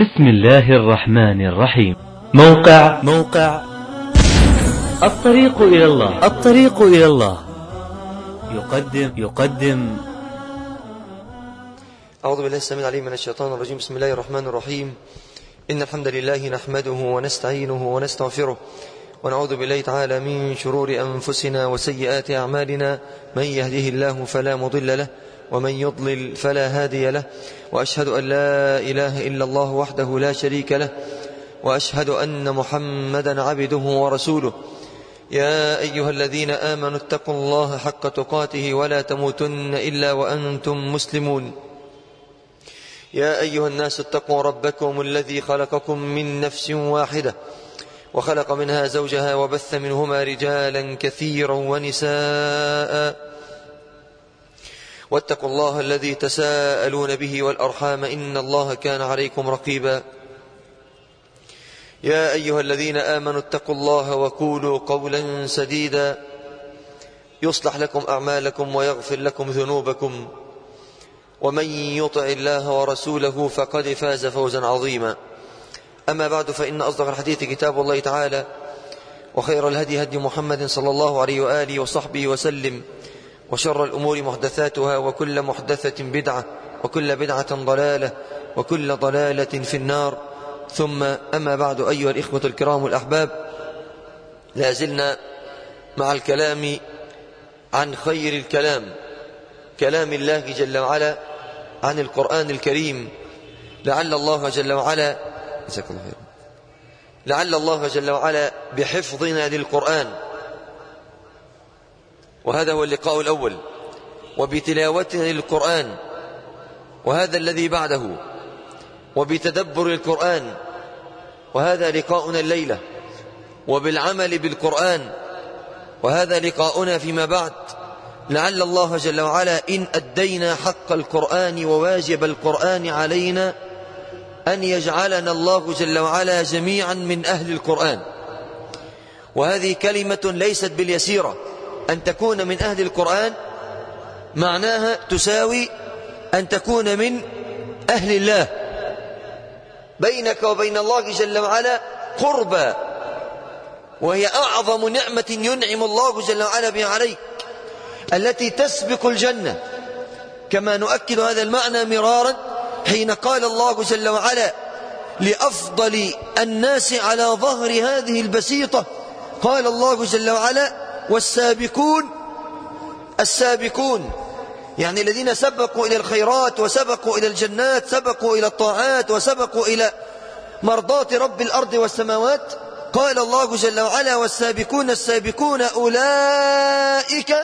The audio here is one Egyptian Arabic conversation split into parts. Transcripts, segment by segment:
بسم الله الرحمن الرحيم موقع موقع الطريق إلى الله الطريق إلى الله يقدم يقدم أعوذ بالله السميع العليم من الشيطان الرجيم بسم الله الرحمن الرحيم إن الحمد لله نحمده ونستعينه ونستغفره ونعوذ بالله تعالى من شرور أنفسنا وسيئات أعمالنا من يهده الله فلا مضل له ومن يضلل فلا هادي له وأشهد أن لا إله إلا الله وحده لا شريك له وأشهد أن محمدا عبده ورسوله يا أيها الذين آمنوا اتقوا الله حق تقاته ولا تموتن إلا وأنتم مسلمون يا أيها الناس اتقوا ربكم الذي خلقكم من نفس واحدة وخلق منها زوجها وبث منهما رجالا كثيرا ونساء واتقوا الله الذي تساءلون به والأرحام إن الله كان عليكم رقيبا يا أيها الذين آمنوا اتقوا الله وقولوا قولا سديدا يصلح لكم أعمالكم ويغفر لكم ذنوبكم ومن يطع الله ورسوله فقد فاز فوزا عظيما أما بعد فإن أصدق الحديث كتاب الله تعالى وخير الهدي هدي محمد صلى الله عليه وآله وصحبه وسلم وشر الأمور محدثاتها وكل محدثة بدعة وكل بدعة ضلالة وكل ضلالة في النار ثم أما بعد أيها الإخوة الكرام الأحباب لا زلنا مع الكلام عن خير الكلام كلام الله جل وعلا عن القرآن الكريم لعل الله جل وعلا جزاك الله خير لعل الله جل وعلا بحفظنا للقرآن وهذا هو اللقاء الأول وبتلاوتنا للقرآن وهذا الذي بعده وبتدبر القرآن وهذا لقاؤنا الليلة وبالعمل بالقرآن وهذا لقاؤنا فيما بعد لعل الله جل وعلا إن أدينا حق القرآن وواجب القرآن علينا أن يجعلنا الله جل وعلا جميعا من أهل القرآن وهذه كلمة ليست باليسيرة أن تكون من أهل القرآن معناها تساوي أن تكون من أهل الله بينك وبين الله جل وعلا قربا وهي أعظم نعمة ينعم الله جل وعلا بها عليك التي تسبق الجنة كما نؤكد هذا المعنى مرارا حين قال الله جل وعلا لأفضل الناس على ظهر هذه البسيطة قال الله جل وعلا والسابقون السابقون يعني الذين سبقوا إلى الخيرات وسبقوا إلى الجنات سبقوا إلى الطاعات وسبقوا إلى مرضات رب الأرض والسماوات قال الله جل وعلا والسابقون السابقون أولئك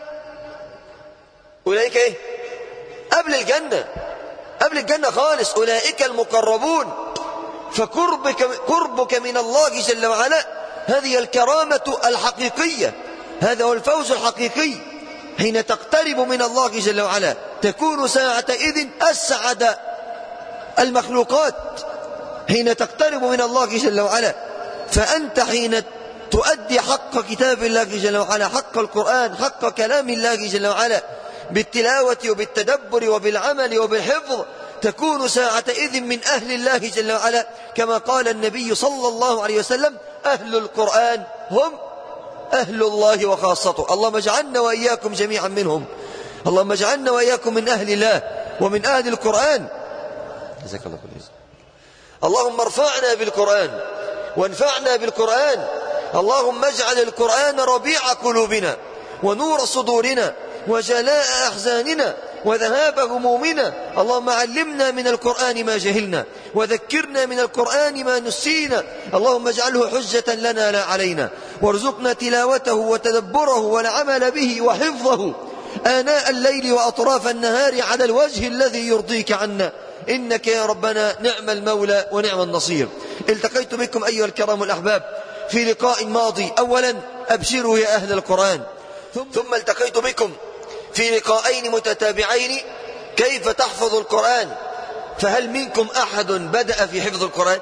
أولئك إيه قبل الجنة قبل الجنة خالص أولئك المقربون فقربك قربك من الله جل وعلا هذه الكرامة الحقيقية هذا هو الفوز الحقيقي حين تقترب من الله جل وعلا تكون ساعتئذ أسعد المخلوقات حين تقترب من الله جل وعلا فأنت حين تؤدي حق كتاب الله جل وعلا حق القرآن حق كلام الله جل وعلا بالتلاوة وبالتدبر وبالعمل وبالحفظ تكون ساعتئذ من أهل الله جل وعلا كما قال النبي صلى الله عليه وسلم أهل القرآن هم أهل الله وخاصته اللهم اجعلنا وإياكم جميعا منهم اللهم اجعلنا وإياكم من أهل الله ومن أهل القرآن جزاك الله كل اللهم ارفعنا بالقرآن وانفعنا بالقرآن اللهم اجعل القرآن ربيع قلوبنا ونور صدورنا وجلاء أحزاننا وذهاب همومنا اللهم علمنا من القرآن ما جهلنا وذكرنا من القرآن ما نسينا اللهم اجعله حجة لنا لا علينا وارزقنا تلاوته وتدبره والعمل به وحفظه آناء الليل وأطراف النهار على الوجه الذي يرضيك عنا إنك يا ربنا نعم المولى ونعم النصير التقيت بكم أيها الكرام الأحباب في لقاء ماضي أولا أبشروا يا أهل القرآن ثم التقيت بكم في لقاءين متتابعين كيف تحفظ القرآن فهل منكم أحد بدأ في حفظ القرآن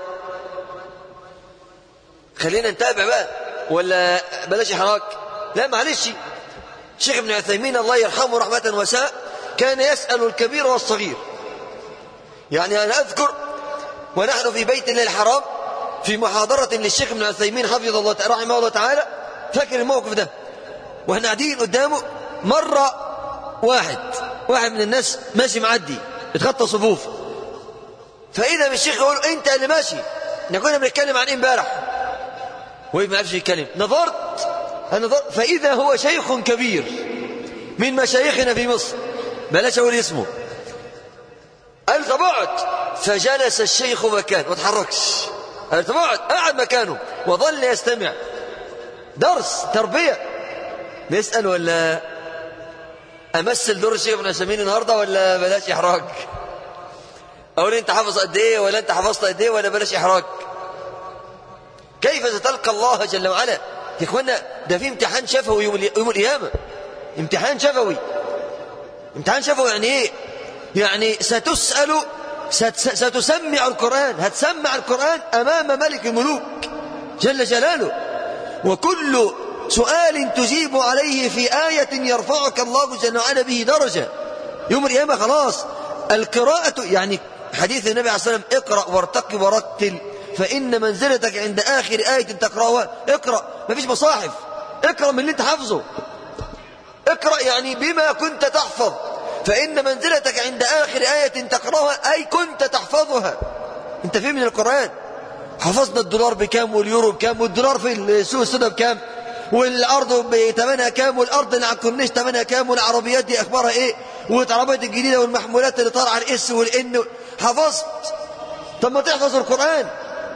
خلينا نتابع بقى ولا بلاش إحراج لا معلش شيخ ابن عثيمين الله يرحمه رحمة وساء كان يسأل الكبير والصغير يعني أنا أذكر ونحن في بيت الله الحرام في محاضرة للشيخ ابن عثيمين حفظه الله رحمه الله تعالى فاكر الموقف ده واحنا قاعدين قدامه مرة واحد واحد من الناس ماشي معدي اتخطى صفوف فإذا بالشيخ يقول انت اللي ماشي احنا كنا بنتكلم عن ايه امبارح وإيه ما عرفش يتكلم نظرت نظرت فإذا هو شيخ كبير من مشايخنا في مصر بلاش أقول اسمه قال طب اقعد فجلس الشيخ مكانه ما تحركش قال طب اقعد قعد مكانه وظل يستمع درس تربية نسأل ولا أمثل دور الشيخ ابن عثيمين النهاردة ولا بلاش إحراج أقول أنت حافظ قد إيه ولا أنت حفظت قد إيه ولا بلاش إحراج كيف ستلقى الله جل وعلا يا إخوانا ده في امتحان شفوي يوم يوم القيامة امتحان شفوي امتحان شفوي يعني إيه يعني ستسأل ست ستسمع القرآن هتسمع القرآن أمام ملك الملوك جل جلاله وكل سؤال تجيب عليه في آية يرفعك الله جل وعلا به درجة يوم القيامة خلاص القراءة يعني حديث النبي عليه الصلاة والسلام اقرأ وارتق ورتل فإن منزلتك عند آخر آية تقرأها اقرأ ما فيش مصاحف اقرأ من اللي انت حافظه اقرأ يعني بما كنت تحفظ فإن منزلتك عند آخر آية تقرأها أي كنت تحفظها انت فين من القرآن حفظنا الدولار بكام واليورو بكام والدولار في السوق السوداء بكام والارض بثمنها كام والارض اللي على الكورنيش ثمنها كام والعربيات دي اخبارها ايه والعربيات الجديده والمحمولات اللي طالعه الاس والان حفظت طب ما تحفظ القران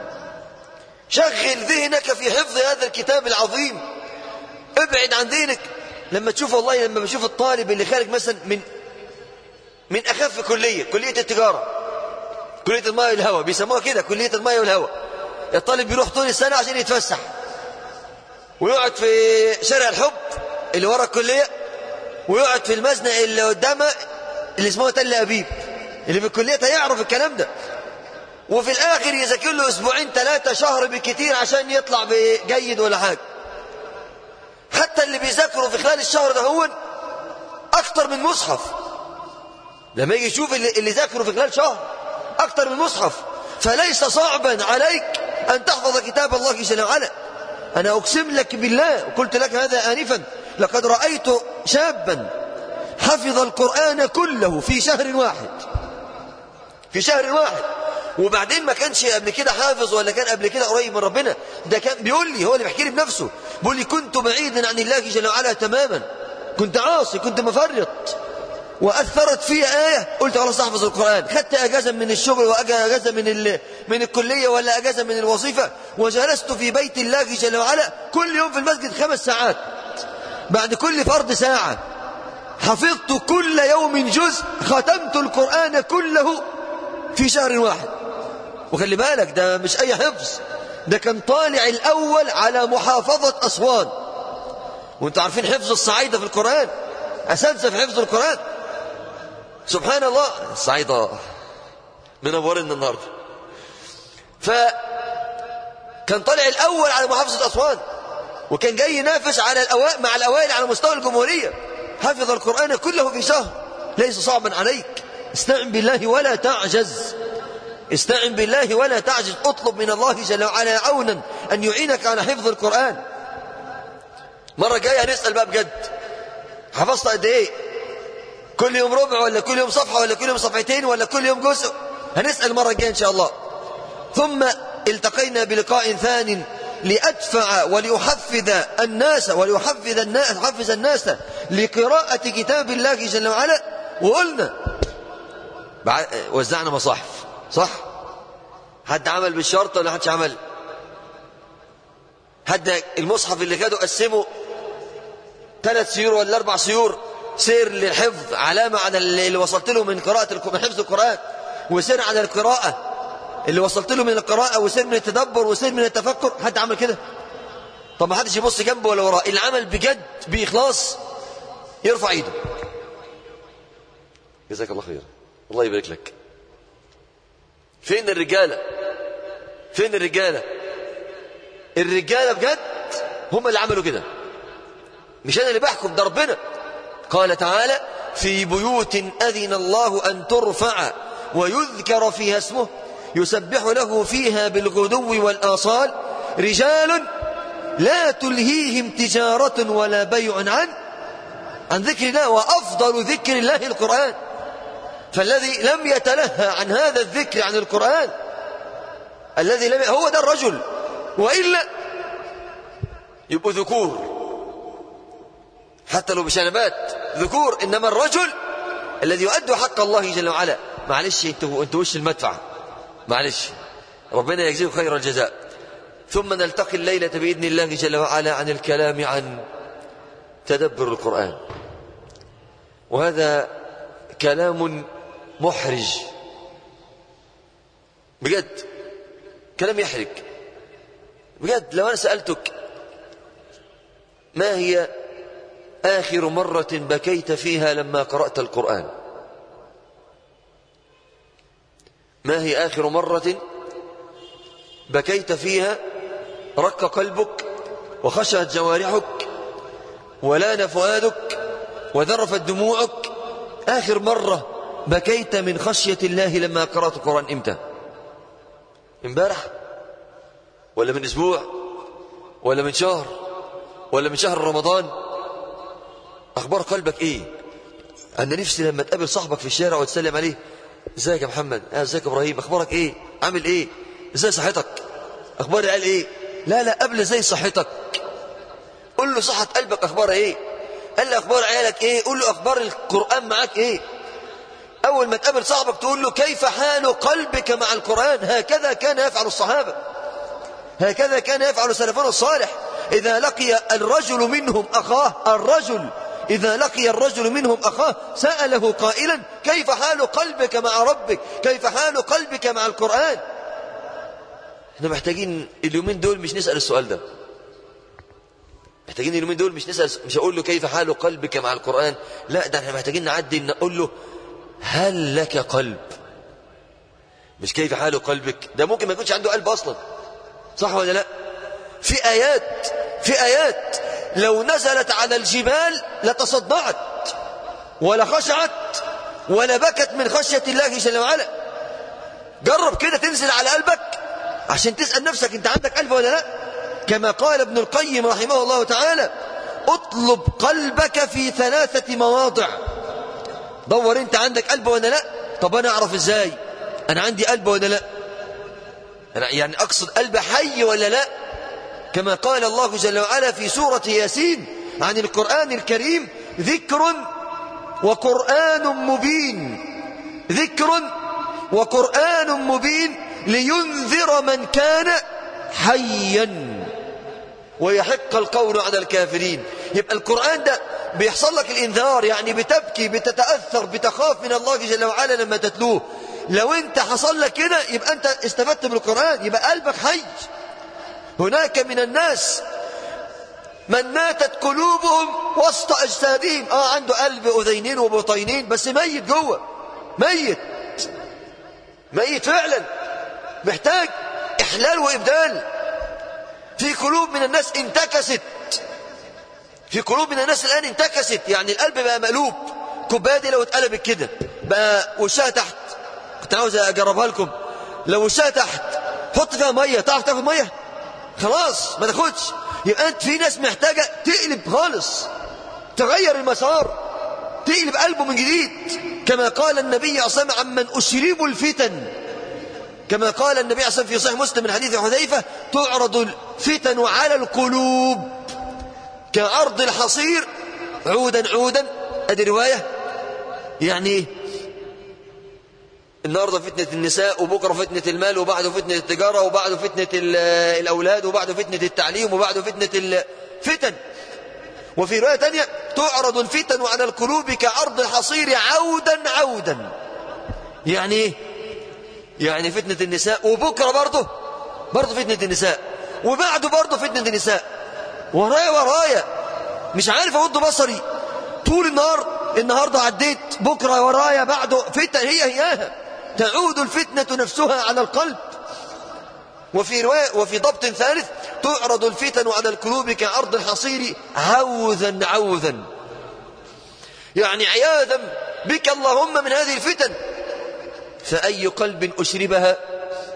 شغل ذهنك في حفظ هذا الكتاب العظيم ابعد عن ذهنك لما تشوف والله لما بشوف الطالب اللي خارج مثلا من من اخف كليه كليه التجاره كليه الماء والهواء بيسموها كده كليه الماء والهواء الطالب بيروح طول السنه عشان يتفسح ويقعد في شارع الحب اللي ورا الكليه ويقعد في المزنق اللي قدامها اللي اسمه تل ابيب اللي في الكليه هيعرف الكلام ده وفي الاخر يذاكر له اسبوعين ثلاثه شهر بالكثير عشان يطلع بجيد ولا حاجه حتى اللي بيذاكروا في خلال الشهر ده هو اكتر من مصحف لما يجي يشوف اللي, اللي ذاكروا في خلال شهر اكتر من مصحف فليس صعبا عليك ان تحفظ كتاب الله جل وعلا أنا أقسم لك بالله وقلت لك هذا آنفا لقد رأيت شابا حفظ القرآن كله في شهر واحد في شهر واحد وبعدين ما كانش قبل كده حافظ ولا كان قبل كده قريب من ربنا ده كان بيقول لي هو اللي بيحكي لي بنفسه بيقول لي كنت بعيدا عن الله جل وعلا تماما كنت عاصي كنت مفرط وأثرت في آية قلت خلاص أحفظ القرآن خدت أجازة من الشغل وأجازة من من الكلية ولا أجازة من الوظيفة وجلست في بيت الله جل وعلا كل يوم في المسجد خمس ساعات بعد كل فرض ساعة حفظت كل يوم جزء ختمت القرآن كله في شهر واحد وخلي بالك ده مش أي حفظ ده كان طالع الأول على محافظة أسوان وانتوا عارفين حفظ الصعيدة في القرآن أساتذة في حفظ القرآن سبحان الله الصعيدة منورنا النهاردة فكان طالع الأول على محافظة أسوان وكان جاي ينافس على الأوائل مع الأوائل على مستوى الجمهورية حفظ القرآن كله في شهر ليس صعبا عليك استعن بالله ولا تعجز استعن بالله ولا تعجز اطلب من الله جل وعلا عونا أن يعينك على حفظ القرآن مرة جاية هنسأل بقى بجد حفظت قد ايه كل يوم ربع ولا كل يوم صفحة ولا كل يوم صفحتين ولا كل يوم جزء هنسأل مرة الجاية إن شاء الله ثم التقينا بلقاء ثان لأدفع ولأحفز الناس ولأحفز الناس أحفز الناس لقراءة كتاب الله جل وعلا وقلنا وزعنا مصاحف صح حد عمل بالشرط ولا حدش عمل حد المصحف اللي خده قسمه ثلاث سيور ولا اربع سيور سير للحفظ علامة على اللي وصلت له من قراءة من حفظ القرآن وسير على القراءة اللي وصلت له من القراءة وسير من التدبر وسير من التفكر حد عمل كده طب ما حدش يبص جنبه ولا وراه اللي عمل بجد بإخلاص يرفع ايده جزاك الله خير الله يبارك لك فين الرجالة فين الرجالة الرجالة بجد هم اللي عملوا كده مش أنا اللي بحكم ده ربنا قال تعالى في بيوت أذن الله أن ترفع ويذكر فيها اسمه يسبح له فيها بالغدو والآصال رجال لا تلهيهم تجارة ولا بيع عن عن ذكر الله وأفضل ذكر الله القرآن فالذي لم يتلهى عن هذا الذكر عن القرآن الذي لم هو ده الرجل وإلا يبقوا ذكور حتى لو بشنبات ذكور إنما الرجل الذي يؤدي حق الله جل وعلا معلش انتوا انتوا وش المدفع معلش ربنا يجزيكم خير الجزاء ثم نلتقي الليلة بإذن الله جل وعلا عن الكلام عن تدبر القرآن وهذا كلام محرج بجد كلام يحرج بجد لو أنا سألتك ما هي آخر مرة بكيت فيها لما قرأت القرآن ما هي آخر مرة بكيت فيها رق قلبك وخشعت جوارحك ولان فؤادك وذرفت دموعك آخر مرة بكيت من خشية الله لما قرأت القرآن إمتى امبارح ولا من أسبوع ولا من شهر ولا من شهر رمضان أخبار قلبك إيه أنا نفسي لما تقابل صاحبك في الشارع وتسلم عليه ازيك يا محمد اه ازيك يا ابراهيم اخبارك ايه عامل ايه ازاي صحتك اخبار العيال ايه لا لا قبل زي صحتك قول له صحة قلبك اخبارها ايه قال لي اخبار عيالك ايه قول له اخبار القرآن معاك ايه اول ما تقابل صاحبك تقول له كيف حال قلبك مع القرآن هكذا كان يفعل الصحابة هكذا كان يفعل سلفنا الصالح إذا لقي الرجل منهم أخاه الرجل إذا لقي الرجل منهم أخاه سأله قائلا كيف حال قلبك مع ربك كيف حال قلبك مع القرآن احنا محتاجين اليومين دول مش نسأل السؤال ده محتاجين اليومين دول مش نسأل مش أقول له كيف حال قلبك مع القرآن لا ده احنا محتاجين نعدي نقول له هل لك قلب مش كيف حال قلبك ده ممكن ما يكونش عنده قلب أصلا صح ولا لا في آيات في آيات لو نزلت على الجبال لتصدعت ولا خشعت ولا بكت من خشية الله جل وعلا جرب كده تنزل على قلبك عشان تسأل نفسك انت عندك قلب ولا لا كما قال ابن القيم رحمه الله تعالى اطلب قلبك في ثلاثة مواضع دور انت عندك قلب ولا لا طب انا اعرف ازاي انا عندي قلب ولا لا أنا يعني اقصد قلب حي ولا لا كما قال الله جل وعلا في سورة ياسين عن القرآن الكريم ذكر وقرآن مبين ذكر وقرآن مبين لينذر من كان حيا ويحق القول على الكافرين يبقى القرآن ده بيحصل لك الإنذار يعني بتبكي بتتأثر بتخاف من الله جل وعلا لما تتلوه لو انت حصل لك كده يبقى انت استفدت من القرآن يبقى قلبك حي هناك من الناس من ماتت قلوبهم وسط أجسادهم آه عنده قلب أذينين وبطينين بس ميت جوه ميت ميت فعلا محتاج إحلال وإبدال في قلوب من الناس انتكست في قلوب من الناس الآن انتكست يعني القلب بقى مقلوب كوبايه دي لو اتقلبت كده بقى وشها تحت كنت عاوز أجربها لكم لو وشها تحت حط فيها مية تعرف تاخد مية خلاص ما تاخدش يبقى انت في ناس محتاجة تقلب خالص تغير المسار تقلب قلبه من جديد كما قال النبي أصلا عمن أشربوا الفتن كما قال النبي أصلا في صحيح مسلم من حديث حذيفة تعرض الفتن على القلوب كعرض الحصير عودا عودا ادي رواية يعني ايه النهاردة فتنة النساء وبكرة فتنة المال وبعده فتنة التجارة وبعده فتنة الأولاد وبعده فتنة التعليم وبعده فتنة الفتن وفي رواية تانية تعرض الفتن على القلوب كعرض الحصير عودا عودا يعني ايه يعني فتنة النساء وبكرة برضه برضه فتنة النساء وبعده برضه فتنة النساء ورايا ورايا مش عارف اغض بصري طول النهار النهاردة عديت بكرة ورايا بعده فتن هي هياها تعود الفتنة نفسها على القلب وفي رواية وفي ضبط ثالث تعرض الفتن على القلوب كعرض الحصير عوذا عوذا يعني عياذا بك اللهم من هذه الفتن فأي قلب أشربها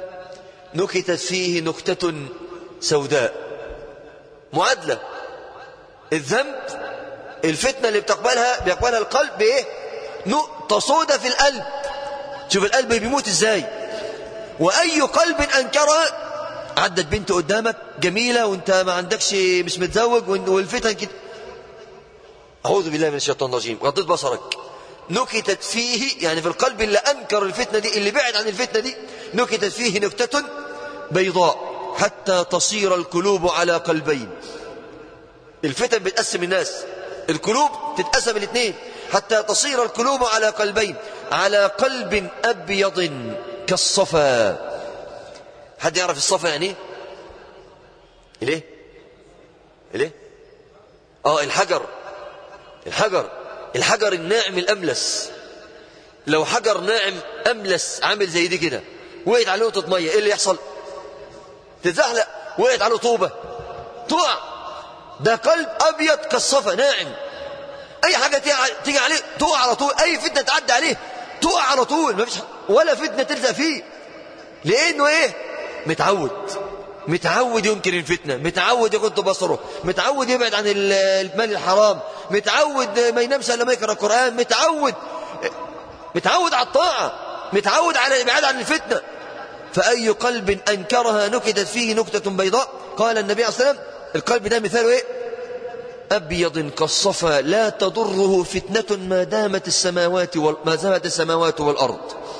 نكتت فيه نكتة سوداء معادلة الذنب الفتنة اللي بتقبلها بيقبلها القلب بإيه نقطة سودة في القلب شوف القلب بيموت ازاي وأي قلب أنكرها عدت بنت قدامك جميلة وانت ما عندكش مش متزوج والفتن كده أعوذ بالله من الشيطان الرجيم غضيت بصرك نكتت فيه يعني في القلب اللي أنكر الفتنة دي اللي بعد عن الفتنة دي نكتت فيه نكتة بيضاء حتى تصير القلوب على قلبين الفتن بتقسم الناس القلوب تتقسم الاثنين حتى تصير القلوب على قلبين على قلب أبيض كالصفا حد يعرف الصفا يعني ايه ليه ليه اه الحجر الحجر الحجر الناعم الأملس لو حجر ناعم أملس عامل زي دي كده وقعت عليه نقطة مية ايه اللي يحصل تتزحلق وقعت عليه طوبة تقع ده قلب أبيض كالصفا ناعم أي حاجة تيجي عليه تقع على طول أي فتنة تعدي عليه تقع على طول ما فيش ولا فتنة تلزق فيه لأنه إيه متعود متعود ينكر الفتنة متعود يغض بصره متعود يبعد عن المال الحرام متعود ما ينامش الا ما يقرا القرآن متعود متعود على الطاعة متعود على الابعاد عن الفتنة فأي قلب أنكرها نكتت فيه نكتة بيضاء قال النبي عليه الصلاة والسلام القلب ده مثاله إيه أبيض كالصفا لا تضره فتنة ما دامت السماوات وال... ما دامت السماوات والأرض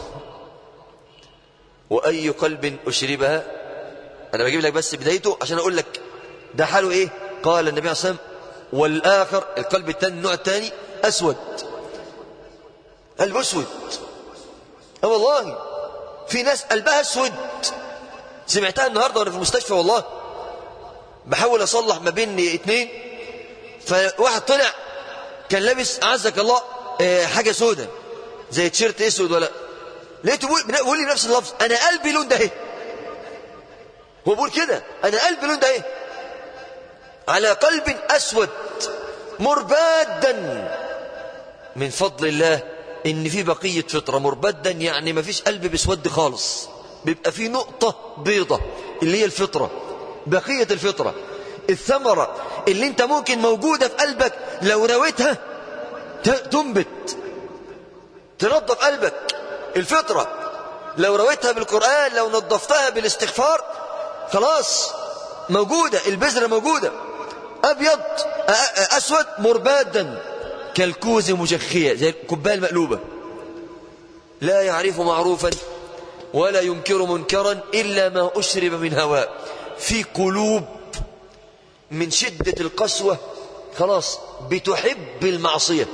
وأي قلب أشربها أنا بجيب لك بس بدايته عشان أقول لك ده حاله إيه قال النبي عليه الصلاة والسلام والآخر القلب الثاني النوع الثاني أسود قلب أسود أه والله في ناس قلبها أسود سمعتها النهاردة وأنا في المستشفى والله بحاول أصلح ما بين اتنين فواحد طلع كان لابس أعزك الله حاجة سودة زي تيشيرت اسود ولا لقيته بيقول لي نفس اللفظ أنا قلبي لون ده اهي هو بيقول كده أنا قلبي لون ده اهي على قلب أسود مربادا من فضل الله إن في بقية فطرة مربدا يعني ما فيش قلب بيسود خالص بيبقى في نقطة بيضة اللي هي الفطرة بقية الفطرة الثمرة اللي انت ممكن موجودة في قلبك لو رويتها تنبت تنظف قلبك الفطرة لو رويتها بالقرآن لو نظفتها بالاستغفار خلاص موجودة البذرة موجودة أبيض أسود مربادا كالكوز مجخية زي الكوباية المقلوبة لا يعرف معروفا ولا ينكر منكرا إلا ما أشرب من هواء في قلوب من شدة القسوة خلاص بتحب المعصية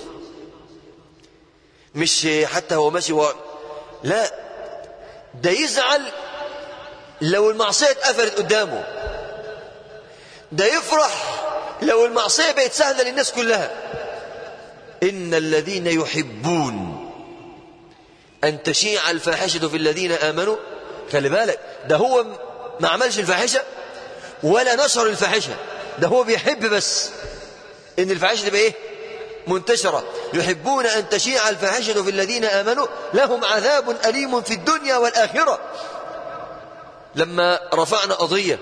مش حتى هو ماشي و... لا ده يزعل لو المعصية اتقفلت قدامه ده يفرح لو المعصية بقت سهلة للناس كلها إن الذين يحبون أن تشيع الفاحشة في الذين آمنوا خلي بالك ده هو ما عملش الفاحشة ولا نشر الفاحشة ده هو بيحب بس إن الفاحشة تبقى إيه منتشرة يحبون أن تشيع الفاحشة في الذين آمنوا لهم عذاب أليم في الدنيا والآخرة لما رفعنا قضية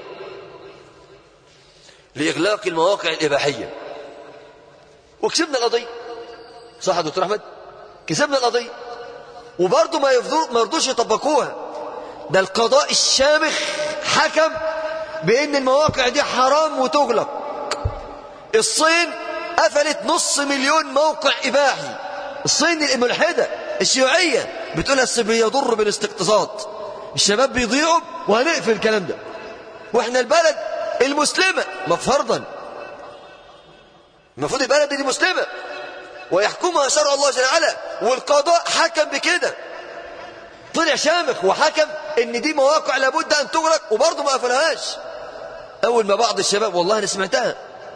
لإغلاق المواقع الإباحية وكسبنا القضية صح يا دكتور أحمد كسبنا القضية وبرضه ما ما يرضوش يطبقوها ده القضاء الشامخ حكم بأن المواقع دي حرام وتغلق الصين قفلت نص مليون موقع إباحي الصين الملحدة الشيوعية بتقول الس بيضر بالاستقتصاد الشباب بيضيعوا وهنقفل الكلام ده واحنا البلد المسلمة مفرضا المفروض البلد دي مسلمة ويحكمها شرع الله جل وعلا والقضاء حكم بكده طلع شامخ وحكم ان دي مواقع لابد ان تغلق وبرضه ما قفلهاش اول ما بعض الشباب والله انا سمعتها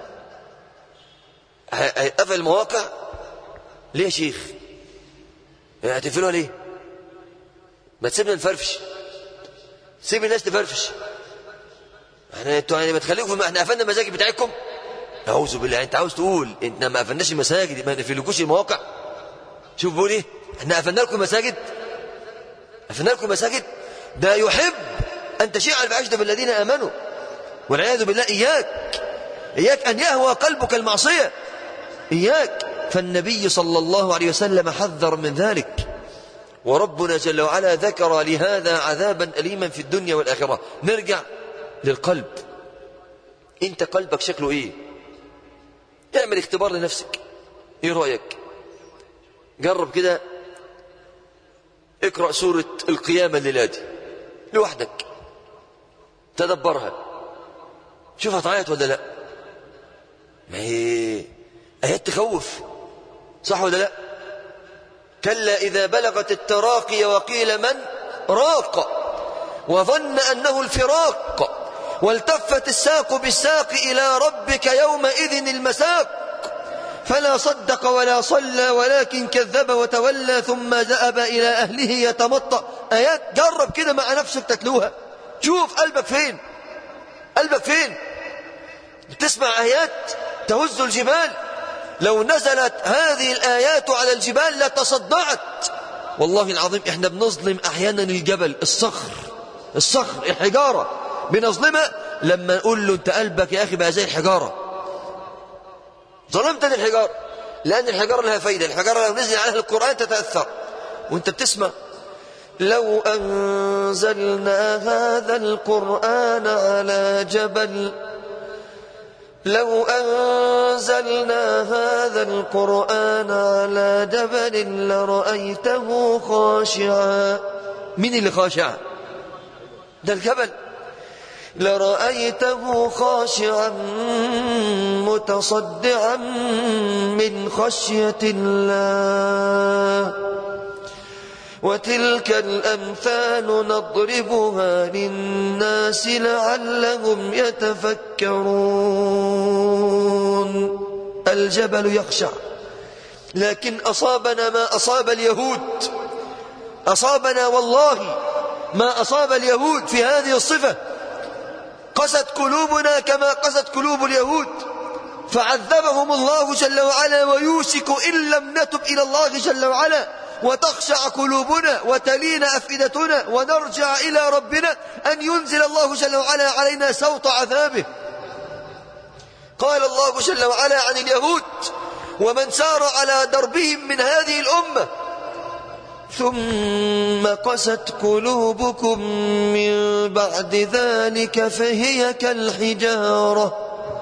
قفل المواقع ليه يا شيخ هتقفلوها ليه ما تسيبنا نفرفش سيب الناس تفرفش احنا انتوا يعني ما تخليكم احنا قفلنا المساجد بتاعتكم اعوذ بالله انت عاوز تقول انت ما قفلناش المساجد ما نقفلكوش المواقع شوف بيقول ايه احنا قفلنا لكم المساجد قفلنا لكم المساجد ده يحب أن تشيع الفاحشة في الذين آمنوا والعياذ بالله إياك إياك أن يهوى قلبك المعصية إياك فالنبي صلى الله عليه وسلم حذر من ذلك وربنا جل وعلا ذكر لهذا عذابا أليما في الدنيا والآخرة نرجع للقلب انت قلبك شكله ايه اعمل اختبار لنفسك ايه رأيك جرب كده اقرأ سورة القيامة الليلة دي لوحدك تدبرها شوف هتعيط ولا لا ما هي آيات تخوف صح ولا لا كلا إذا بلغت التراقي وقيل من راق وظن أنه الفراق والتفت الساق بالساق إلى ربك يومئذ المساق فلا صدق ولا صلى ولكن كذب وتولى ثم ذهب إلى أهله يتمطى آيات جرب كده مع نفسك تتلوها شوف قلبك فين قلبك فين تسمع آيات تهز الجبال لو نزلت هذه الآيات على الجبال لتصدعت والله العظيم احنا بنظلم أحيانا الجبل الصخر الصخر الحجارة بنظلمها لما نقول له انت قلبك يا أخي بقى زي الحجارة ظلمت الحجارة لأن الحجارة لها فايدة الحجارة لو نزل عليها القرآن تتأثر وانت بتسمع لو أنزلنا هذا القرآن على جبل لو أنزلنا هذا القرآن على جبل لرأيته خاشعا مين اللي خاشع ده الجبل لرأيته خاشعا متصدعا من خشية الله وتلك الأمثال نضربها للناس لعلهم يتفكرون الجبل يخشع لكن أصابنا ما أصاب اليهود أصابنا والله ما أصاب اليهود في هذه الصفة قست قلوبنا كما قست قلوب اليهود فعذبهم الله جل وعلا ويوشك إن لم نتب إلى الله جل وعلا وتخشع قلوبنا وتلين أفئدتنا ونرجع إلى ربنا أن ينزل الله جل وعلا علينا سوط عذابه قال الله جل وعلا عن اليهود ومن سار على دربهم من هذه الأمة ثم قست قلوبكم من بعد ذلك فهي كالحجارة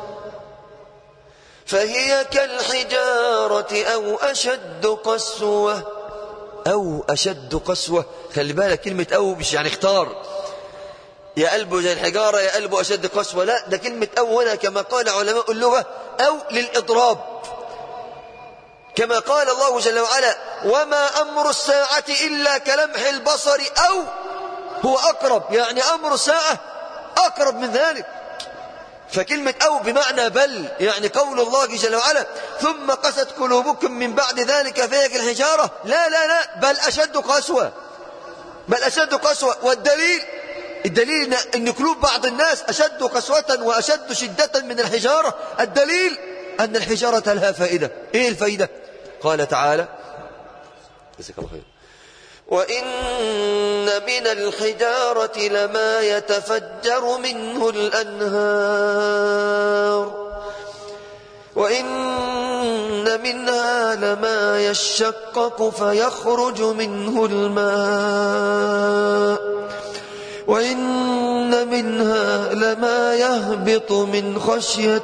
فهي كالحجارة أو أشد قسوة أو أشد قسوة خلي بالك كلمة أو مش يعني اختار يا قلبه زي الحجارة يا قلبه أشد قسوة لا ده كلمة أو هنا كما قال علماء اللغة أو للإضراب كما قال الله جل وعلا وما أمر الساعة إلا كلمح البصر أو هو أقرب يعني أمر الساعة أقرب من ذلك فكلمة أو بمعنى بل يعني قول الله جل وعلا ثم قست قلوبكم من بعد ذلك فهي كالحجارة لا لا لا بل أشد قسوة بل أشد قسوة والدليل الدليل أن قلوب بعض الناس أشد قسوة وأشد شدة من الحجارة الدليل أن الحجارة لها فائدة إيه الفائدة قال تعالى جزاك الله خير وإن من الحجارة لما يتفجر منه الأنهار وإن منها لما يشقق فيخرج منه الماء وإن منها لما يهبط من خشية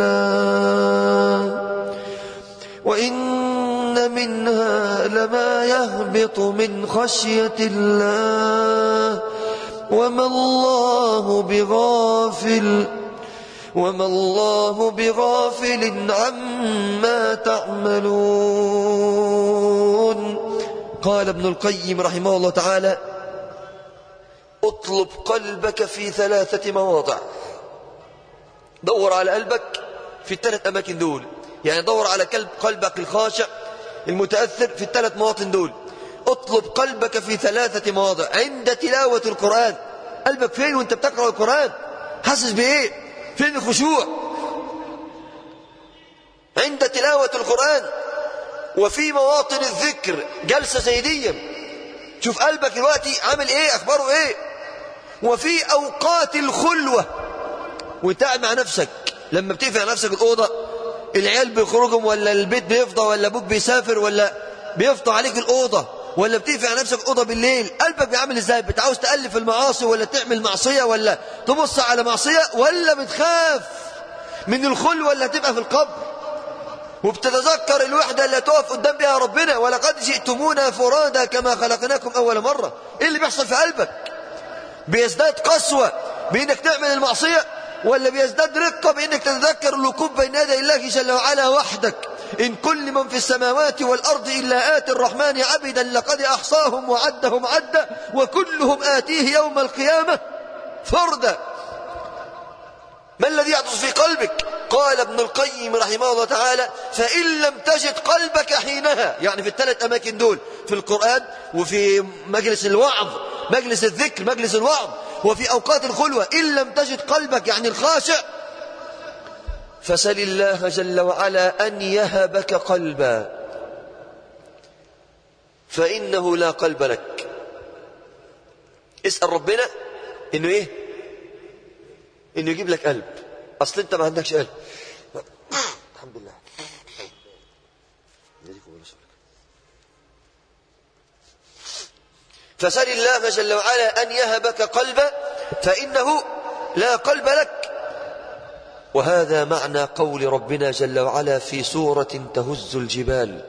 الله وإن منها لما يهبط من خشية الله وما الله بغافل وما الله بغافل عما تعملون قال ابن القيم رحمه الله تعالى اطلب قلبك في ثلاثة مواضع دور على قلبك في الثلاث أماكن دول يعني دور على قلب قلبك الخاشع المتأثر في الثلاث مواطن دول اطلب قلبك في ثلاثة مواضع عند تلاوة القرآن قلبك فين وانت بتقرأ القرآن حاسس بإيه فين الخشوع عند تلاوة القرآن وفي مواطن الذكر جلسة زي دي شوف قلبك دلوقتي عامل ايه اخباره ايه وفي أوقات الخلوة وانت قاعد مع نفسك لما بتقفل على نفسك الأوضة العيال بيخرجوا ولا البيت بيفضى ولا أبوك بيسافر ولا بيفضى عليك الأوضة ولا بتقفل على نفسك أوضة بالليل قلبك بيعمل ازاي بتعاوز تألف المعاصي ولا تعمل معصية ولا تبص على معصية ولا بتخاف من الخلوة اللي هتبقى في القبر وبتتذكر الوحدة اللي تقف قدام بها ربنا ولقد جئتمونا فرادا كما خلقناكم أول مرة إيه اللي بيحصل في قلبك بيزداد قسوة بإنك تعمل المعصية ولا بيزداد رقة بإنك تتذكر الوقوف بين يدي الله جل وعلا وحدك إن كل من في السماوات والأرض إلا آتي الرحمن عبدا لقد أحصاهم وعدهم عدا وكلهم آتيه يوم القيامة فردا ما الذي يحدث في قلبك قال ابن القيم رحمه الله تعالى فإن لم تجد قلبك حينها يعني في الثلاث أماكن دول في القرآن وفي مجلس الوعظ مجلس الذكر مجلس الوعظ وفي أوقات الخلوة إن لم تجد قلبك يعني الخاشع فسل الله جل وعلا أن يهبك قلبا فإنه لا قلب لك اسأل ربنا إنه إيه إنه يجيب لك قلب أصل أنت ما عندكش قلب الحمد لله فسل الله جل وعلا أن يهبك قلبا فإنه لا قلب لك وهذا معنى قول ربنا جل وعلا في سورة تهز الجبال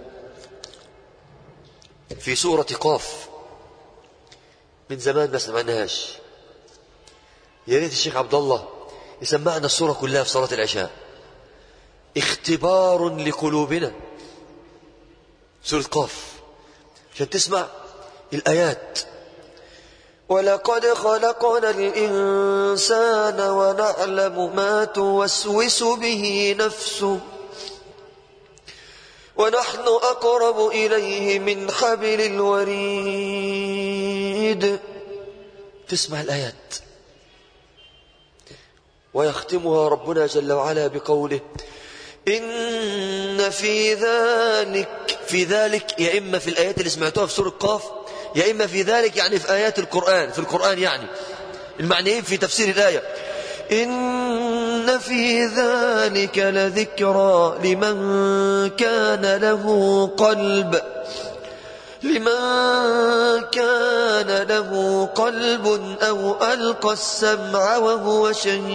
في سورة قاف من زمان ما سمعناهاش يا ريت الشيخ عبد الله يسمعنا السورة كلها في صلاة العشاء اختبار لقلوبنا سورة قاف عشان تسمع الآيات ولقد خلقنا الإنسان ونعلم ما توسوس به نفسه ونحن أقرب إليه من حبل الوريد تسمع الآيات ويختمها ربنا جل وعلا بقوله إن في ذلك في ذلك يا إما في الآيات اللي سمعتوها في سورة قاف يا إما في ذلك يعني في آيات القرآن في القرآن يعني المعنيين في تفسير الآية إن في ذلك لذكرى لمن كان له قلب لمن كان له قلب أو ألقى السمع وهو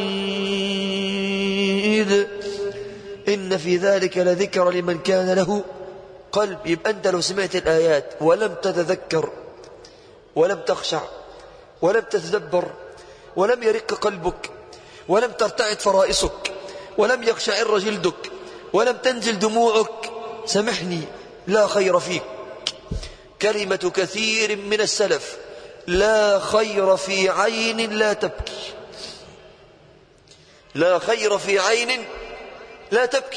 شهيد إن في ذلك لذكرى لمن كان له قلب يبقى أنت لو سمعت الآيات ولم تتذكر ولم تخشع ولم تتدبر ولم يرق قلبك ولم ترتعد فرائصك ولم يقشعر جلدك ولم تنزل دموعك سامحني لا خير فيك كلمة كثير من السلف لا خير في عين لا تبكي لا خير في عين لا تبكي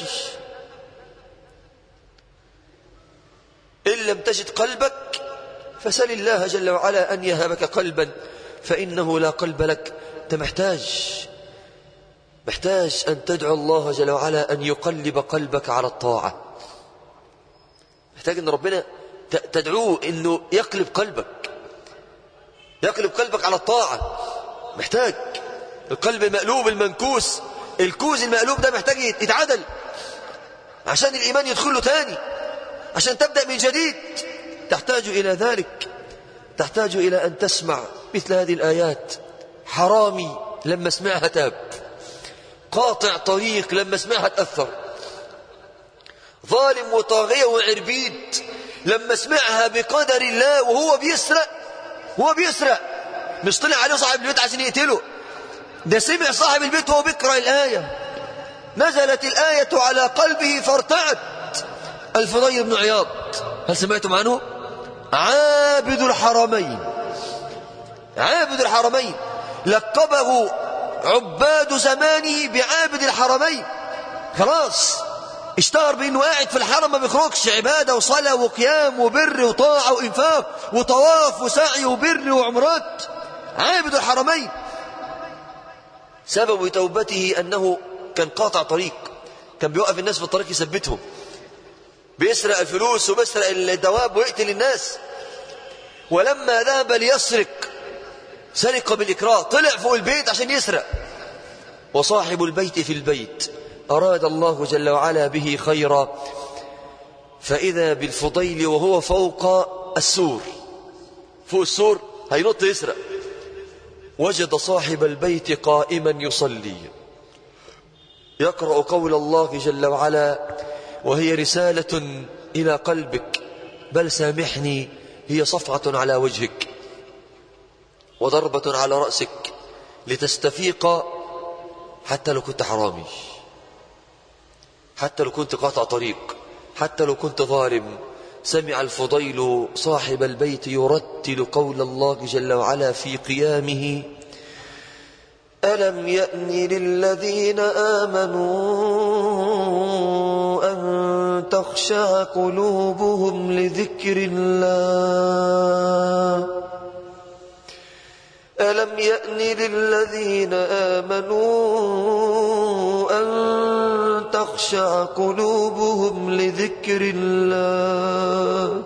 إن لم تجد قلبك فسل الله جل وعلا أن يهبك قلبا فإنه لا قلب لك أنت محتاج محتاج أن تدعو الله جل وعلا أن يقلب قلبك على الطاعة محتاج أن ربنا تدعوه أنه يقلب قلبك يقلب قلبك على الطاعة محتاج القلب المقلوب المنكوس الكوز المقلوب ده محتاج يتعدل عشان الإيمان يدخله تاني عشان تبدأ من جديد تحتاج إلى ذلك تحتاج إلى أن تسمع مثل هذه الآيات حرامي لما سمعها تاب قاطع طريق لما سمعها تأثر ظالم وطاغية وعربيد لما سمعها بقدر الله وهو بيسرق وهو بيسرق مش طلع عليه صاحب البيت عشان يقتله ده سمع صاحب البيت وهو بيقرأ الآية نزلت الآية على قلبه فارتعد الفضيل بن عياض هل سمعتم عنه عابد الحرمين عابد الحرمين لقبه عباد زمانه بعابد الحرمين خلاص اشتهر بانه قاعد في الحرم ما بيخرجش عباده وصلاه وقيام وبر وطاعه وانفاق وطواف وسعي وبر وعمرات عابد الحرمين سبب توبته انه كان قاطع طريق كان بيوقف الناس في الطريق يثبتهم بيسرق الفلوس وبيسرق الدواب ويقتل الناس ولما ذهب ليسرق سرق بالإكراه طلع فوق البيت عشان يسرق وصاحب البيت في البيت أراد الله جل وعلا به خيرا فإذا بالفضيل وهو فوق السور فوق السور هينط يسرق وجد صاحب البيت قائما يصلي يقرأ قول الله جل وعلا وهي رسالة إلى قلبك بل سامحني هي صفعة على وجهك وضربة على رأسك لتستفيق حتى لو كنت حرامي حتى لو كنت قاطع طريق حتى لو كنت ظالم سمع الفضيل صاحب البيت يرتل قول الله جل وعلا في قيامه ألم يأن للذين آمنوا أن تخشع قلوبهم لذكر الله ألم يأن للذين آمنوا أن تخشع قلوبهم لذكر الله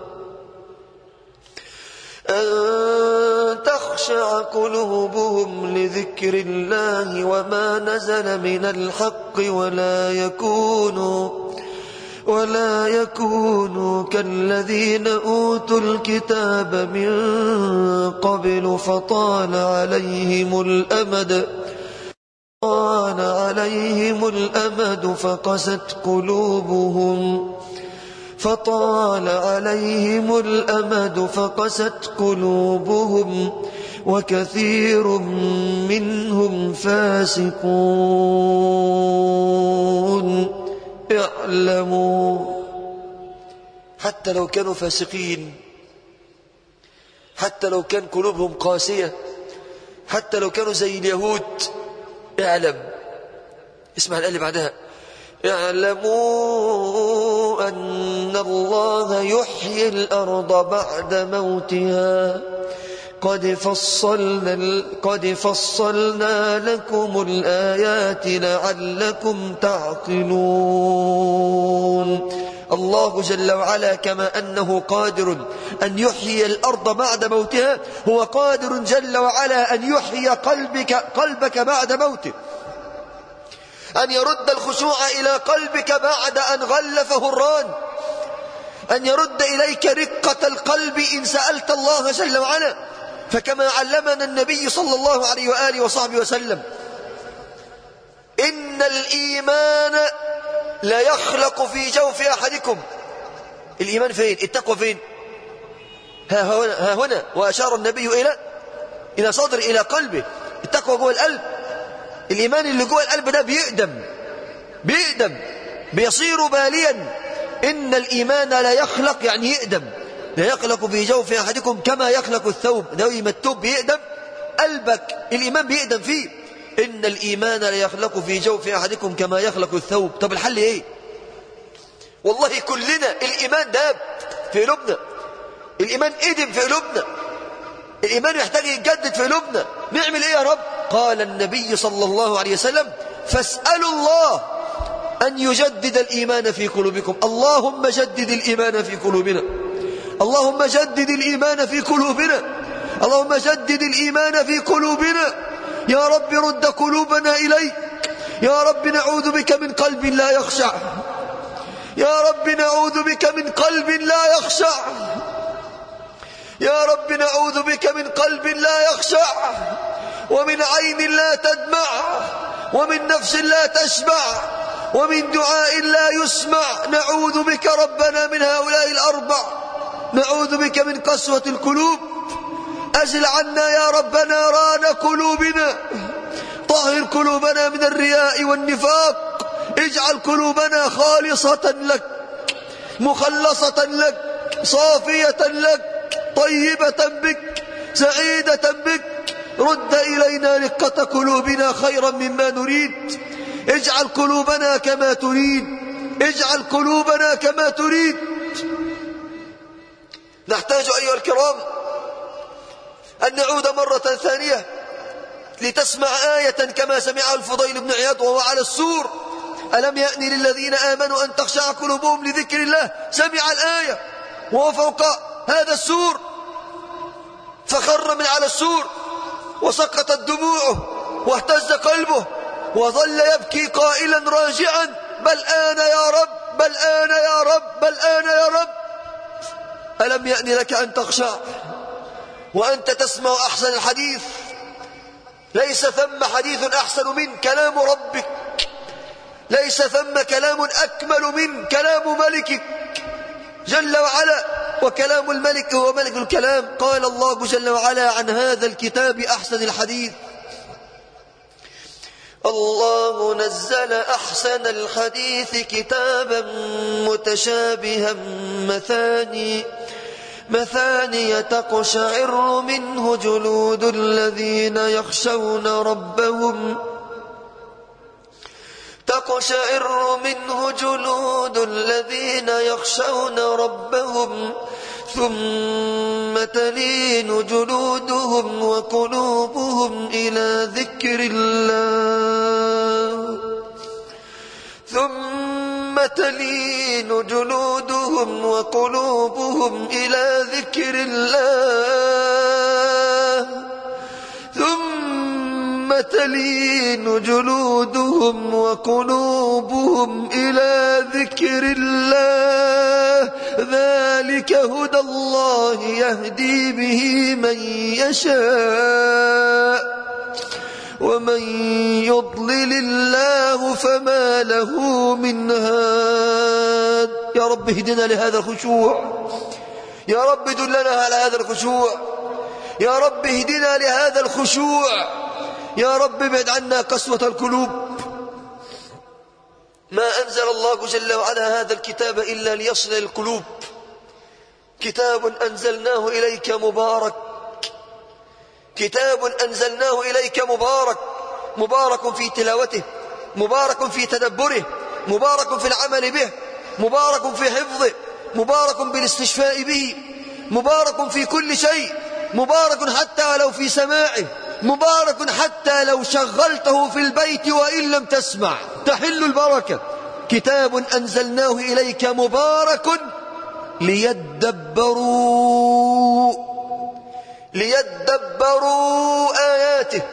أن تخشع قلوبهم لذكر الله وما نزل من الحق ولا يكونوا ولا يكونوا كالذين أوتوا الكتاب من قبل فطال عليهم الأمد طال عليهم الأمد فقست قلوبهم فطال عليهم الأمد فقست قلوبهم وكثير منهم فاسقون اعلموا حتى لو كانوا فاسقين حتى لو كان قلوبهم قاسية حتى لو كانوا زي اليهود اعلم اسمع الآية اللي بعدها اعلموا أن الله يحيي الأرض بعد موتها قد فصلنا قد فصلنا لكم الآيات لعلكم تعقلون الله جل وعلا كما أنه قادر أن يحيي الأرض بعد موتها هو قادر جل وعلا أن يحيي قلبك قلبك بعد موته أن يرد الخشوع إلى قلبك بعد أن غلفه الران أن يرد إليك رقة القلب إن سألت الله جل وعلا فكما علمنا النبي صلى الله عليه وآله وصحبه وسلم إن الإيمان لا يخلق في جوف أحدكم الإيمان فين التقوى فين ها هنا, ها هنا وأشار النبي إلى إلى صدر إلى قلبه التقوى جوه القلب الإيمان اللي جوه القلب ده بيقدم بيقدم بيصير باليا إن الإيمان لا يخلق يعني يقدم لا يخلق في جوف أحدكم كما يخلق الثوب دوي ما الثوب بيقدم قلبك الإيمان بيقدم فيه إن الإيمان لا يخلق في جوف أحدكم كما يخلق الثوب طب الحل إيه والله كلنا الإيمان داب في قلوبنا الإيمان قدم في قلوبنا الإيمان يحتاج يتجدد في قلوبنا نعمل إيه يا رب قال النبي صلى الله عليه وسلم فاسألوا الله أن يجدد الإيمان في قلوبكم اللهم جدد الإيمان في قلوبنا اللهم جدد الإيمان في قلوبنا اللهم جدد الإيمان في قلوبنا يا رب رد قلوبنا إليك يا رب نعوذ بك من قلب لا يخشع يا رب نعوذ بك من قلب لا يخشع يا رب نعوذ بك من قلب لا يخشع ومن عين لا تدمع ومن نفس لا تشبع ومن دعاء لا يسمع نعوذ بك ربنا من هؤلاء الأربع نعوذ بك من قسوة القلوب أزل عنا يا ربنا ران قلوبنا طهر قلوبنا من الرياء والنفاق اجعل قلوبنا خالصة لك مخلصة لك صافية لك طيبة بك سعيدة بك رد إلينا رقة قلوبنا خيرا مما نريد اجعل قلوبنا كما تريد اجعل قلوبنا كما تريد نحتاج أيها الكرام أن نعود مرة ثانية لتسمع آية كما سمعها الفضيل بن عياض وهو على السور ألم يأني للذين آمنوا أن تخشع قلوبهم لذكر الله سمع الآية وهو فوق هذا السور فخر من على السور وسقطت دموعه واهتز قلبه وظل يبكي قائلا راجعا بل آن يا رب بل آن يا رب بل آن يا رب ألم يأن لك أن تخشع وأنت تسمع أحسن الحديث ليس ثم حديث أحسن من كلام ربك ليس ثم كلام أكمل من كلام ملكك جل وعلا وكلام الملك هو ملك الكلام قال الله جل وعلا عن هذا الكتاب أحسن الحديث الله نزل أحسن الحديث كتابا متشابها مثاني مثاني تقشعر منه جلود الذين يخشون ربهم تقشعر منه جلود الذين يخشون ربهم ثم تلين جلودهم وقلوبهم إلى ذكر الله ثم تلين جلودهم وقلوبهم إلى ذكر الله ثم تلين جلودهم وقلوبهم إلى ذكر الله ذلك هدى الله يهدي به من يشاء ومن يضلل الله فما له من هاد يا رب اهدنا لهذا الخشوع يا رب دلنا على هذا الخشوع يا رب اهدنا لهذا الخشوع يا رب ابعد عنا قسوة القلوب ما أنزل الله جل وعلا هذا الكتاب إلا ليصل القلوب كتاب أنزلناه إليك مبارك كتاب أنزلناه إليك مبارك مبارك في تلاوته مبارك في تدبره مبارك في العمل به مبارك في حفظه مبارك بالاستشفاء به مبارك في كل شيء مبارك حتى لو في سماعه مبارك حتى لو شغلته في البيت وإن لم تسمع تحل البركة كتاب أنزلناه إليك مبارك ليدبروا ليدبروا آياته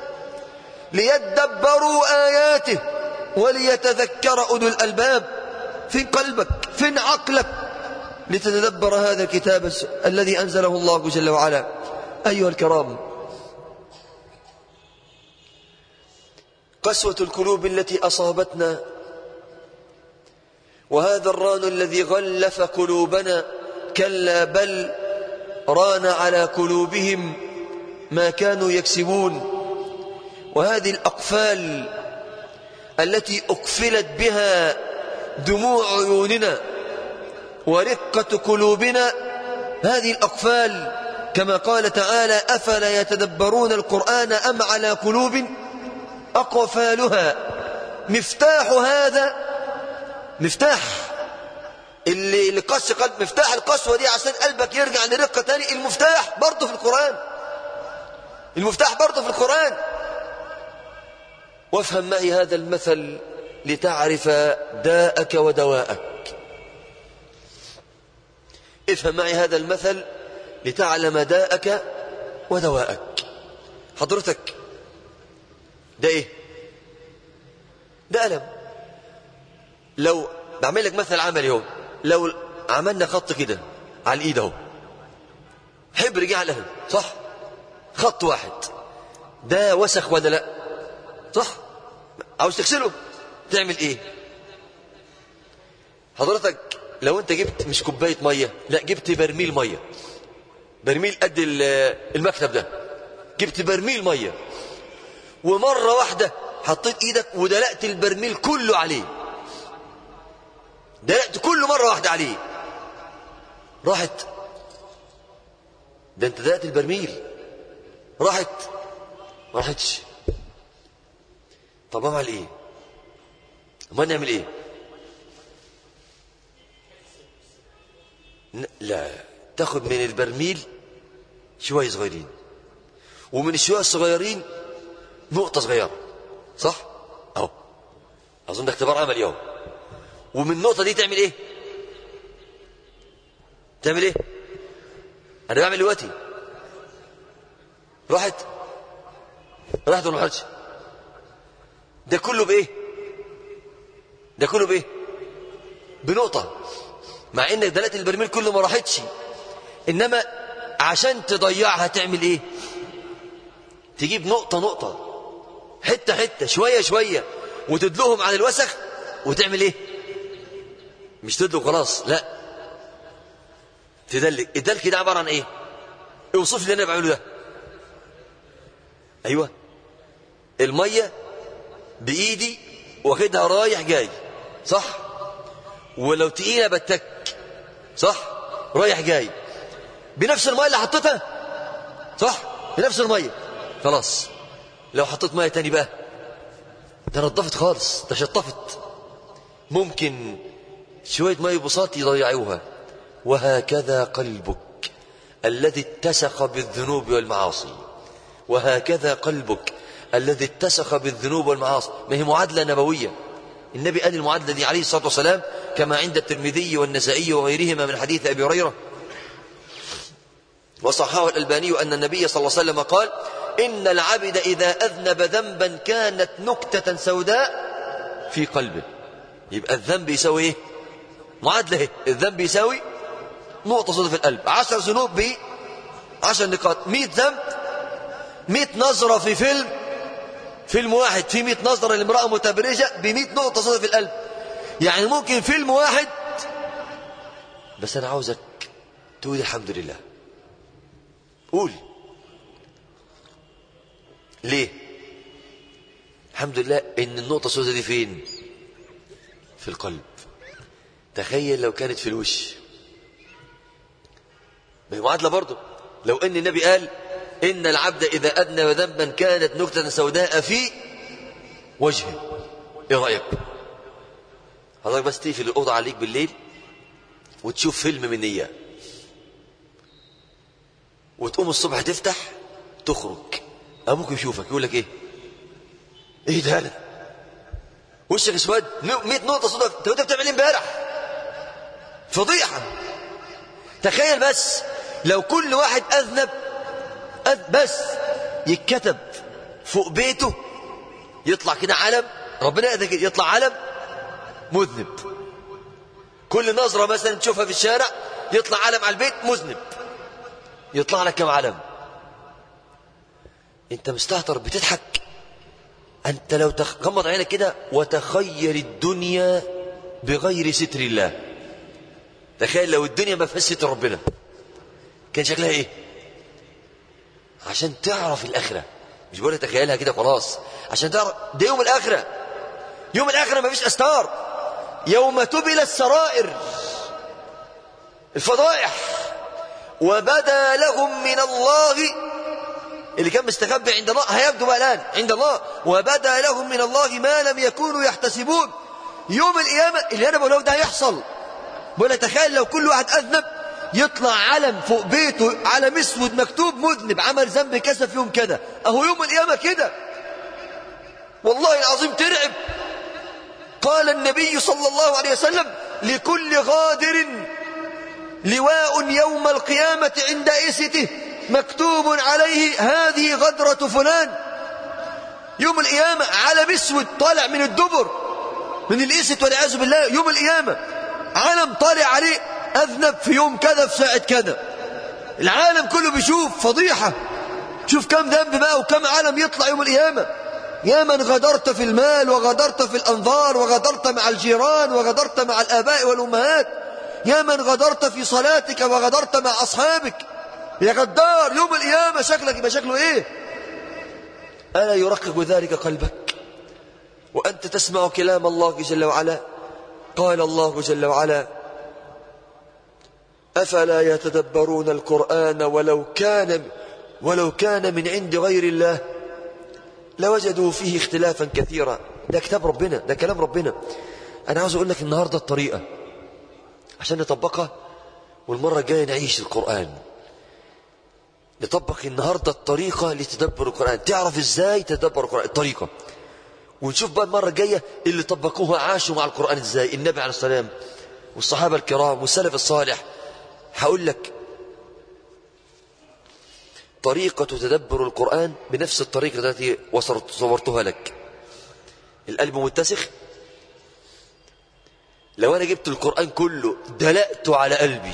ليدبروا آياته وليتذكر أولو الألباب في قلبك في عقلك لتتدبر هذا الكتاب الذي أنزله الله جل وعلا أيها الكرام قسوة القلوب التي أصابتنا وهذا الران الذي غلف قلوبنا كلا بل ران على قلوبهم ما كانوا يكسبون وهذه الأقفال التي أقفلت بها دموع عيوننا ورقة قلوبنا هذه الأقفال كما قال تعالى أفلا يتدبرون القرآن أم على قلوب أقفالها مفتاح هذا مفتاح اللي اللي قص قلب مفتاح القسوة دي عشان قلبك يرجع لرقة تاني المفتاح برضه في القرآن المفتاح برضه في القرآن وافهم معي هذا المثل لتعرف داءك ودواءك افهم معي هذا المثل لتعلم داءك ودواءك حضرتك ده ايه ده ألم لو بعمل لك مثل عملي اهو لو عملنا خط كده على الايد اهو حبر جه على صح خط واحد ده وسخ ولا لا صح عاوز تغسله تعمل ايه حضرتك لو انت جبت مش كوبايه ميه لا جبت برميل ميه برميل قد المكتب ده جبت برميل ميه ومره واحده حطيت ايدك ودلقت البرميل كله عليه دلقت كله مره واحده عليه راحت ده انت دلقت البرميل راحت ما راحتش طب اعمل ايه امال نعمل ايه لا تاخد من البرميل شوية صغيرين ومن الشوية الصغيرين نقطة صغيرة صح اهو اظن ده اختبار عملي اهو ومن النقطة دي تعمل ايه تعمل ايه انا بعمل دلوقتي راحت راحت ولا ما راحتش ده كله بايه ده كله بايه بنقطة مع انك دلات البرميل كله ما راحتش انما عشان تضيعها تعمل ايه تجيب نقطة نقطة حتة حتة شوية شوية وتدلهم عن الوسخ وتعمل ايه مش تدلق خلاص لا تدلك الدلك ده عبارة عن ايه اوصف لي اللي انا بعمله ده ايوه المية بايدي واخدها رايح جاي صح ولو تقيلة بتك صح رايح جاي بنفس المية اللي حطيتها صح بنفس المية خلاص لو حطيت مية تاني بقى ده نضفت خالص ده شطفت ممكن شوية مية بساط يضيعوها وهكذا قلبك الذي اتسخ بالذنوب والمعاصي وهكذا قلبك الذي اتسخ بالذنوب والمعاصي ما هي معادلة نبوية النبي قال المعادلة دي عليه الصلاة والسلام كما عند الترمذي والنسائي وغيرهما من حديث أبي هريرة وصححه الألباني أن النبي صلى الله عليه وسلم قال إن العبد إذا أذنب ذنبا كانت نكتة سوداء في قلبه يبقى الذنب يساوي إيه معادلة إيه؟ الذنب يساوي نقطة سوداء في القلب عشر ذنوب ب عشر نقاط مئة ذنب مئة نظرة في فيلم فيلم واحد في مئة نظرة لامرأة متبرجة بمئة نقطة سوداء في القلب يعني ممكن فيلم واحد بس أنا عاوزك تقول الحمد لله قول ليه الحمد لله ان النقطة السوداء دي فين في القلب تخيل لو كانت في الوش ما هي معادلة برضه لو ان النبي قال ان العبد اذا اذنب ذنبا كانت نكتة سوداء في وجهه ايه رأيك حضرتك بس تقفل الأوضة عليك بالليل وتشوف فيلم من اياه وتقوم الصبح تفتح تخرج ابوك يشوفك يقول لك ايه ايه ده انا وشك اسود 100 نقطه صدف انت كنت بتعمل ايه امبارح فضيحه تخيل بس لو كل واحد اذنب أذ بس يتكتب فوق بيته يطلع كده علم ربنا يهدى كده يطلع علم مذنب كل نظره مثلا تشوفها في الشارع يطلع علم على البيت مذنب يطلع لك كم علم انت مستهتر بتضحك انت لو تغمض عينك كده وتخيل الدنيا بغير ستر الله تخيل لو الدنيا ما فيهاش ستر ربنا كان شكلها ايه عشان تعرف الاخره مش بقول تخيلها كده خلاص عشان تعرف ده يوم الاخره يوم الاخره ما فيش استار يوم تبل السرائر الفضائح وبدا لهم من الله اللي كان مستخبي عند الله هيبدو بقى الآن عند الله وبدا لهم من الله ما لم يكونوا يحتسبون يوم القيامة اللي أنا بقوله ده هيحصل بقول تخيل لو كل واحد أذنب يطلع علم فوق بيته علم اسود مكتوب مذنب عمل ذنب كسب يوم كده أهو يوم القيامة كده والله العظيم ترعب قال النبي صلى الله عليه وسلم لكل غادر لواء يوم القيامة عند إسته مكتوب عليه هذه غدرة فلان يوم القيامة علم اسود طالع من الدبر من الإسد والعياذ بالله يوم القيامة علم طالع عليه أذنب في يوم كذا في ساعة كذا العالم كله بيشوف فضيحة شوف كم ذنب بقى وكم علم يطلع يوم القيامة يا من غدرت في المال وغدرت في الأنظار وغدرت مع الجيران وغدرت مع الآباء والأمهات يا من غدرت في صلاتك وغدرت مع أصحابك يا غدار يوم القيامة شكلك يبقى شكله ايه ألا يرقق ذلك قلبك وأنت تسمع كلام الله جل وعلا قال الله جل وعلا أفلا يتدبرون القرآن ولو كان ولو كان من عند غير الله لوجدوا فيه اختلافا كثيرا ده كتاب ربنا ده كلام ربنا أنا عاوز أقول لك النهاردة الطريقة عشان نطبقها والمرة الجاية نعيش القرآن نطبق النهاردة الطريقة لتدبر القرآن تعرف ازاي تدبر القرآن الطريقة ونشوف بقى المرة الجاية اللي طبقوها عاشوا مع القرآن ازاي النبي عليه السلام والصحابة الكرام والسلف الصالح هقول لك طريقة تدبر القرآن بنفس الطريقة التي وصرت- صورتها لك القلب متسخ لو أنا جبت القرآن كله دلقته على قلبي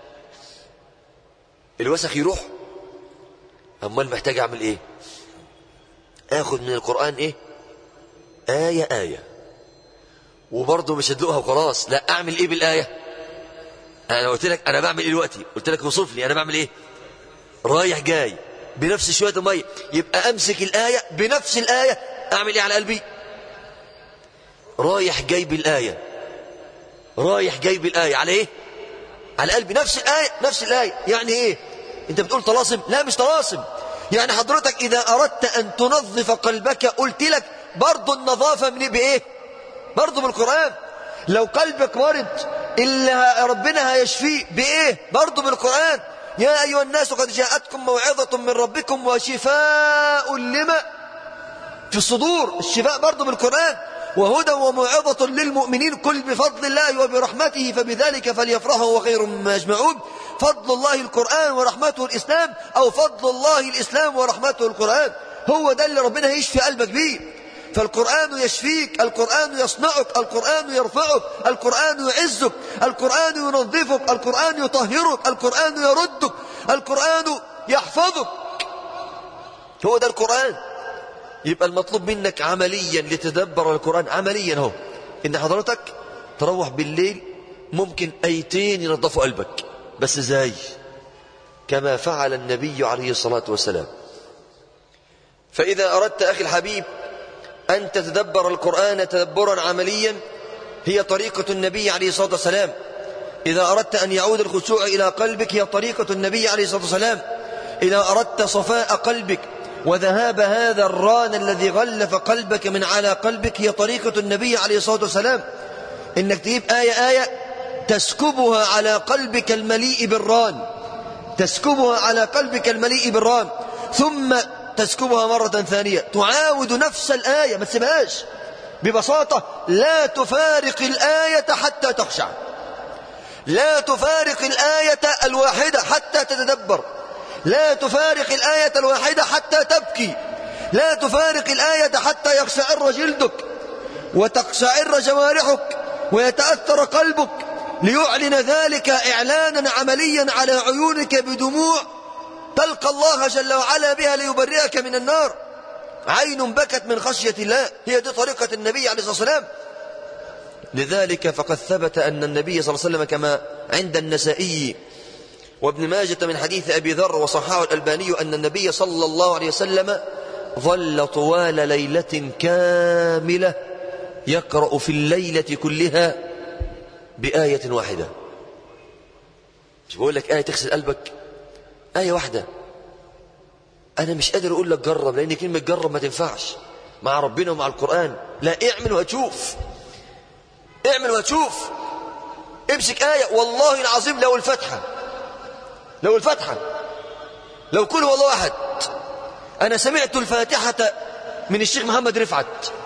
الوسخ يروح أمال محتاج أعمل إيه آخذ من القرآن إيه آية آية وبرضه مش هدلقها وخلاص لا أعمل إيه بالآية أنا قلت لك أنا بعمل إيه دلوقتي قلت لك وصف لي أنا بعمل إيه رايح جاي بنفس شوية المية يبقى أمسك الآية بنفس الآية أعمل إيه على قلبي رايح جاي بالآية رايح جاي بالآية على إيه على قلبي نفس الآية نفس الآية يعني إيه أنت بتقول طلاسم لا مش طلاسم يعني حضرتك إذا أردت أن تنظف قلبك قلت لك برضو النظافة من بإيه برضو بالقرآن لو قلبك مرض إلا ربنا هيشفيه بإيه برضو بالقرآن يا أيها الناس قد جاءتكم موعظة من ربكم وشفاء لما في الصدور الشفاء برضو بالقرآن وهدى وموعظة للمؤمنين كل بفضل الله وبرحمته فبذلك فليفرحوا وخير مما يجمعون فضل الله القرآن ورحمته الإسلام أو فضل الله الإسلام ورحمته القرآن هو ده اللي ربنا يشفي قلبك بيه فالقرآن يشفيك القرآن يصنعك القرآن يرفعك القرآن يعزك القرآن ينظفك القرآن يطهرك القرآن يردك القرآن يحفظك هو ده القرآن يبقى المطلوب منك عمليا لتدبر القرآن عمليا هو إن حضرتك تروح بالليل ممكن أيتين ينظفوا قلبك بس زي كما فعل النبي عليه الصلاة والسلام فإذا أردت أخي الحبيب أن تتدبر القرآن تدبرا عمليا هي طريقة النبي عليه الصلاة والسلام إذا أردت أن يعود الخشوع إلى قلبك هي طريقة النبي عليه الصلاة والسلام إذا أردت صفاء قلبك وذهاب هذا الران الذي غلف قلبك من على قلبك هي طريقة النبي عليه الصلاة والسلام إنك تجيب آية آية تسكبها على قلبك المليء بالران تسكبها على قلبك المليء بالران ثم تسكبها مرة ثانية تعاود نفس الآية ما تسيبهاش ببساطة لا تفارق الآية حتى تخشع لا تفارق الآية الواحدة حتى تتدبر لا تفارق الآية الواحدة حتى تبكي لا تفارق الآية حتى يقشعر جلدك وتقشعر جوارحك ويتأثر قلبك ليعلن ذلك إعلانا عمليا على عيونك بدموع تلقى الله جل وعلا بها ليبرئك من النار عين بكت من خشية الله هي دي طريقة النبي عليه الصلاة والسلام لذلك فقد ثبت أن النبي صلى الله عليه وسلم كما عند النسائي وابن ماجة من حديث أبي ذر وصححه الألباني أن النبي صلى الله عليه وسلم ظل طوال ليلة كاملة يقرأ في الليلة كلها بآية واحدة مش بقول لك آية تغسل قلبك آية واحدة أنا مش قادر أقول لك جرب لأن كلمة جرب ما تنفعش مع ربنا ومع القرآن لا اعمل وهتشوف اعمل وهتشوف امسك آية والله العظيم لو الفتحة لو الفتحة لو كل والله واحد أنا سمعت الفاتحة من الشيخ محمد رفعت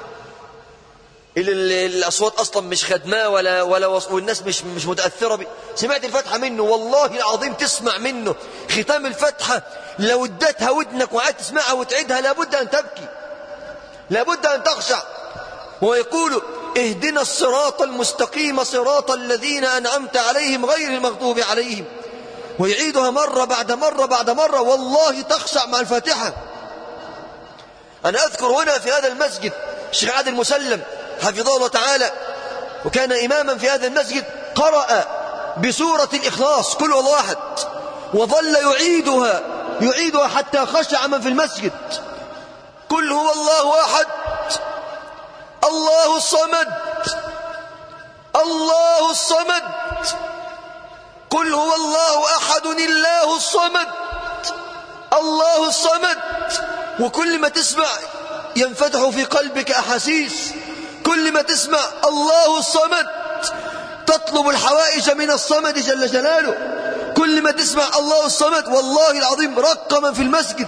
اللي الأصوات أصلا مش خدماه ولا ولا وص... والناس مش مش متأثرة بي. سمعت الفتحة منه والله العظيم تسمع منه ختام الفتحة لو اديتها ودنك وقعدت تسمعها وتعيدها لابد أن تبكي لابد أن تخشع ويقول اهدنا الصراط المستقيم صراط الذين أنعمت عليهم غير المغضوب عليهم ويعيدها مرة بعد مرة بعد مرة والله تخشع مع الفاتحة أنا أذكر هنا في هذا المسجد الشيخ عادل مسلم حفظه الله تعالى وكان إماما في هذا المسجد قرأ بسورة الإخلاص كل والله واحد وظل يعيدها يعيدها حتى خشع من في المسجد قل هو الله أحد الله الصمد الله الصمد قل هو الله أحد الله الصمد الله الصمد وكل ما تسمع ينفتح في قلبك أحاسيس كل ما تسمع الله الصمد تطلب الحوائج من الصمد جل جلاله كل ما تسمع الله الصمد والله العظيم رق من في المسجد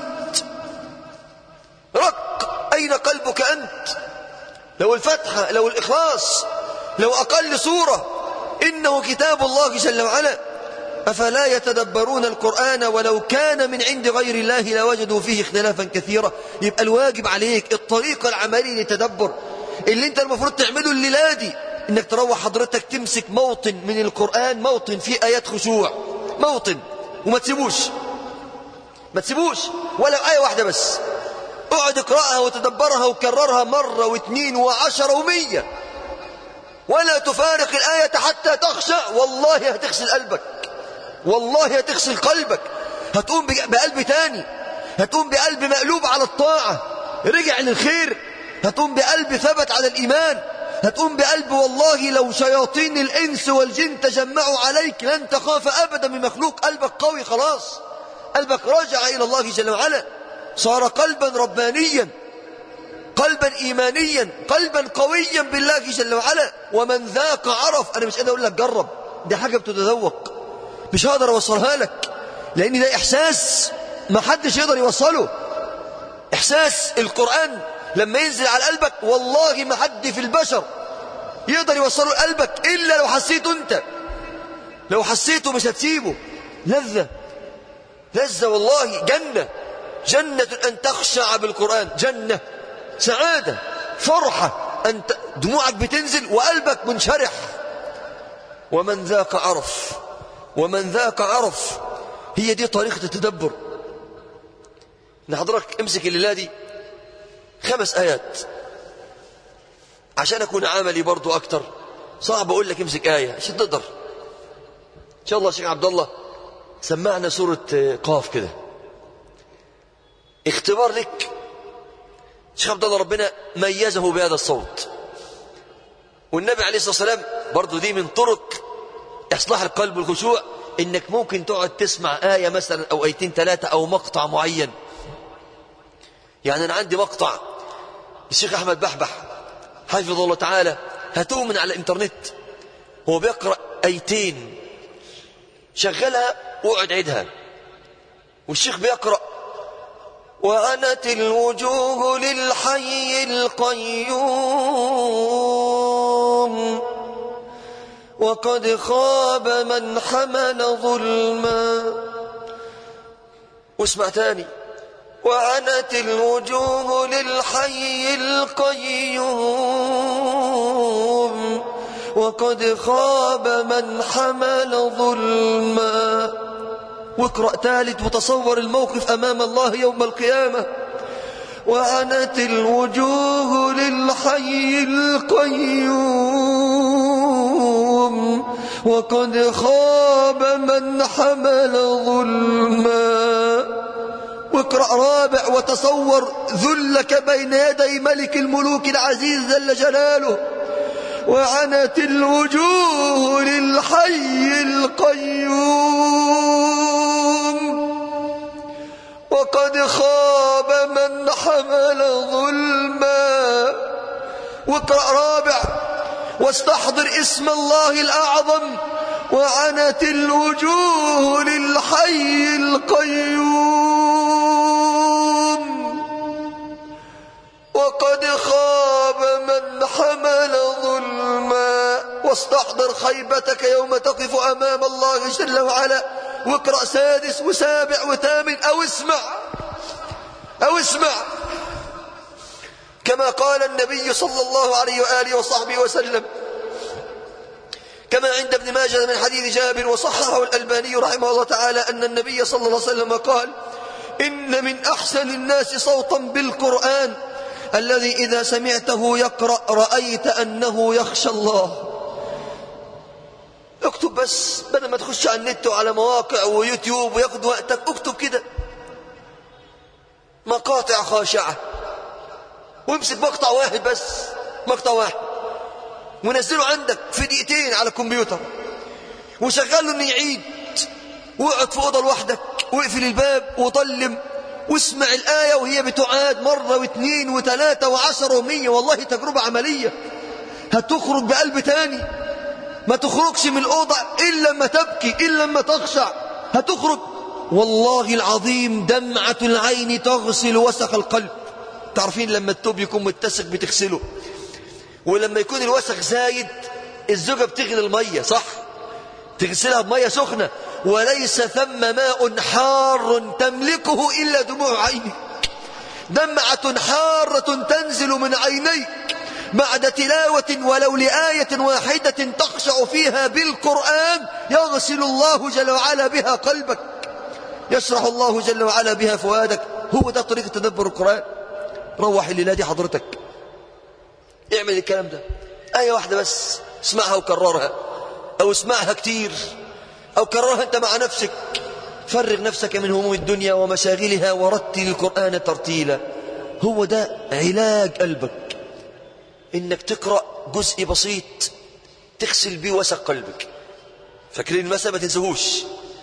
رق أين قلبك أنت لو الفتحة لو الإخلاص لو أقل سورة إنه كتاب الله جل وعلا أفلا يتدبرون القرآن ولو كان من عند غير الله لوجدوا فيه اختلافا كثيرا يبقى الواجب عليك الطريقة العملية للتدبر اللي انت المفروض تعمله الليلة دي انك تروح حضرتك تمسك موطن من القرآن موطن فيه آيات خشوع موطن وما تسيبوش ما تسيبوش ولا آية واحدة بس اقعد اقرأها وتدبرها وكررها مرة واثنين وعشرة ومية ولا تفارق الآية حتى تخشع والله هتغسل قلبك والله هتغسل قلبك هتقوم بقلب تاني هتقوم بقلب مقلوب على الطاعة رجع للخير هتقوم بقلب ثبت على الإيمان هتقوم بقلب والله لو شياطين الإنس والجن تجمعوا عليك لن تخاف أبدا من مخلوق قلبك قوي خلاص قلبك راجع إلى الله جل وعلا صار قلبا ربانيا قلبا إيمانيا قلبا قويا بالله جل وعلا ومن ذاق عرف أنا مش قادر أقول لك جرب دي حاجة بتتذوق مش هقدر أوصلها لك لأن ده إحساس ما حدش يقدر يوصله إحساس القرآن لما ينزل على قلبك والله ما حد في البشر يقدر يوصله لقلبك إلا لو حسيته أنت لو حسيته مش هتسيبه لذة لذة والله جنة جنة أن تخشع بالقرآن جنة سعادة فرحة أنت دموعك بتنزل وقلبك منشرح ومن ذاق عرف ومن ذاق عرف هي دي طريقة التدبر ان حضرتك امسك الليلة دي خمس آيات عشان أكون عملي برضو أكتر صعب أقول لك امسك آية عشان تقدر إن شاء الله شيخ عبد الله سمعنا سورة قاف كده اختبار لك شيخ عبد الله ربنا ميزه بهذا الصوت والنبي عليه الصلاة والسلام برضو دي من طرق إصلاح القلب والخشوع إنك ممكن تقعد تسمع آية مثلا أو آيتين ثلاثة أو مقطع معين يعني أنا عندي مقطع الشيخ أحمد بحبح حفظه الله تعالى هاتوه من على الإنترنت هو بيقرأ آيتين شغلها واقعد عيدها والشيخ بيقرأ وعنت الوجوه للحي القيوم وقد خاب من حمل ظلما واسمع تاني وعنت الوجوه للحي القيوم وقد خاب من حمل ظلما واقرأ ثالث وتصور الموقف أمام الله يوم القيامة وعنت الوجوه للحي القيوم وقد خاب من حمل ظلما واقرأ رابع وتصور ذلك بين يدي ملك الملوك العزيز جل جلاله وعنت الوجوه للحي القيوم وقد خاب من حمل ظلما واقرأ رابع واستحضر اسم الله الأعظم وعنت الوجوه للحي القيوم وقد خاب من حمل ظلما واستحضر خيبتك يوم تقف أمام الله جل وعلا واقرأ سادس وسابع وثامن أو اسمع أو اسمع كما قال النبي صلى الله عليه وآله وصحبه وسلم كما عند ابن ماجه من حديث جابر وصححه الألباني رحمه الله تعالى أن النبي صلى الله عليه وسلم قال إن من أحسن الناس صوتا بالقرآن الذي إذا سمعته يقرأ رأيت أنه يخشى الله اكتب بس بدل ما تخش على النت وعلى مواقع ويوتيوب وياخد وقتك اكتب كده مقاطع خاشعة وامسك مقطع واحد بس مقطع واحد ونزله عندك في دقيقتين على الكمبيوتر وشغله انه يعيد واقعد في اوضه لوحدك واقفل الباب وطلم واسمع الآية وهي بتعاد مرة واثنين وثلاثة وعشرة ومية والله تجربة عملية هتخرج بقلب تاني ما تخرجش من الأوضة إلا لما تبكي إلا لما تخشع هتخرج والله العظيم دمعة العين تغسل وسخ القلب تعرفين لما التوب يكون متسخ بتغسله ولما يكون الوسخ زايد الزوجة بتغلي المية صح تغسلها بمية سخنة وليس ثم ماء حار تملكه إلا دموع عينك دمعة حارة تنزل من عينيك بعد تلاوة ولو لآية واحدة تخشع فيها بالقرآن يغسل الله جل وعلا بها قلبك يشرح الله جل وعلا بها فؤادك هو ده طريقة تدبر القرآن روح الليلة دي حضرتك اعمل الكلام ده آية واحدة بس اسمعها وكررها أو اسمعها كتير أو كررها أنت مع نفسك فرغ نفسك من هموم الدنيا ومشاغلها ورتل القرآن ترتيلا هو ده علاج قلبك إنك تقرأ جزء بسيط تغسل بيه وسق قلبك فاكرين المثل ما تنسوهوش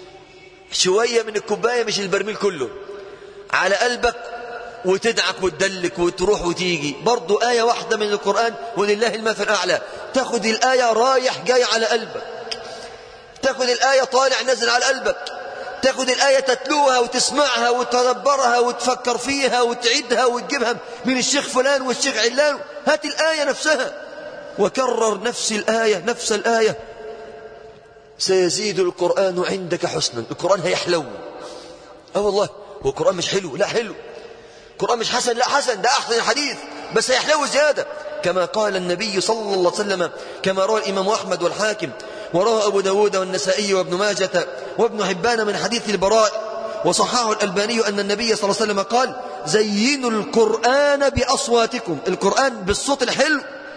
شوية من الكوباية مش البرميل كله على قلبك وتدعك وتدلك وتروح وتيجي برضو آية واحدة من القرآن ولله المثل الأعلى تاخد الآية رايح جاي على قلبك تاخد الآية طالع نزل على قلبك تاخد الآية تتلوها وتسمعها وتدبرها وتفكر فيها وتعيدها وتجيبها من الشيخ فلان والشيخ علان هات الآية نفسها وكرر نفس الآية نفس الآية سيزيد القرآن عندك حسنا القرآن هيحلو اه والله هو القرآن مش حلو لا حلو القرآن مش حسن لا حسن ده أحسن الحديث بس هيحلو زيادة كما قال النبي صلى الله عليه وسلم كما روى الإمام أحمد والحاكم وروى أبو داود والنسائي وابن ماجة وابن حبان من حديث البراء وصححه الألباني أن النبي صلى الله عليه وسلم قال زينوا القرآن بأصواتكم القرآن بالصوت الحلو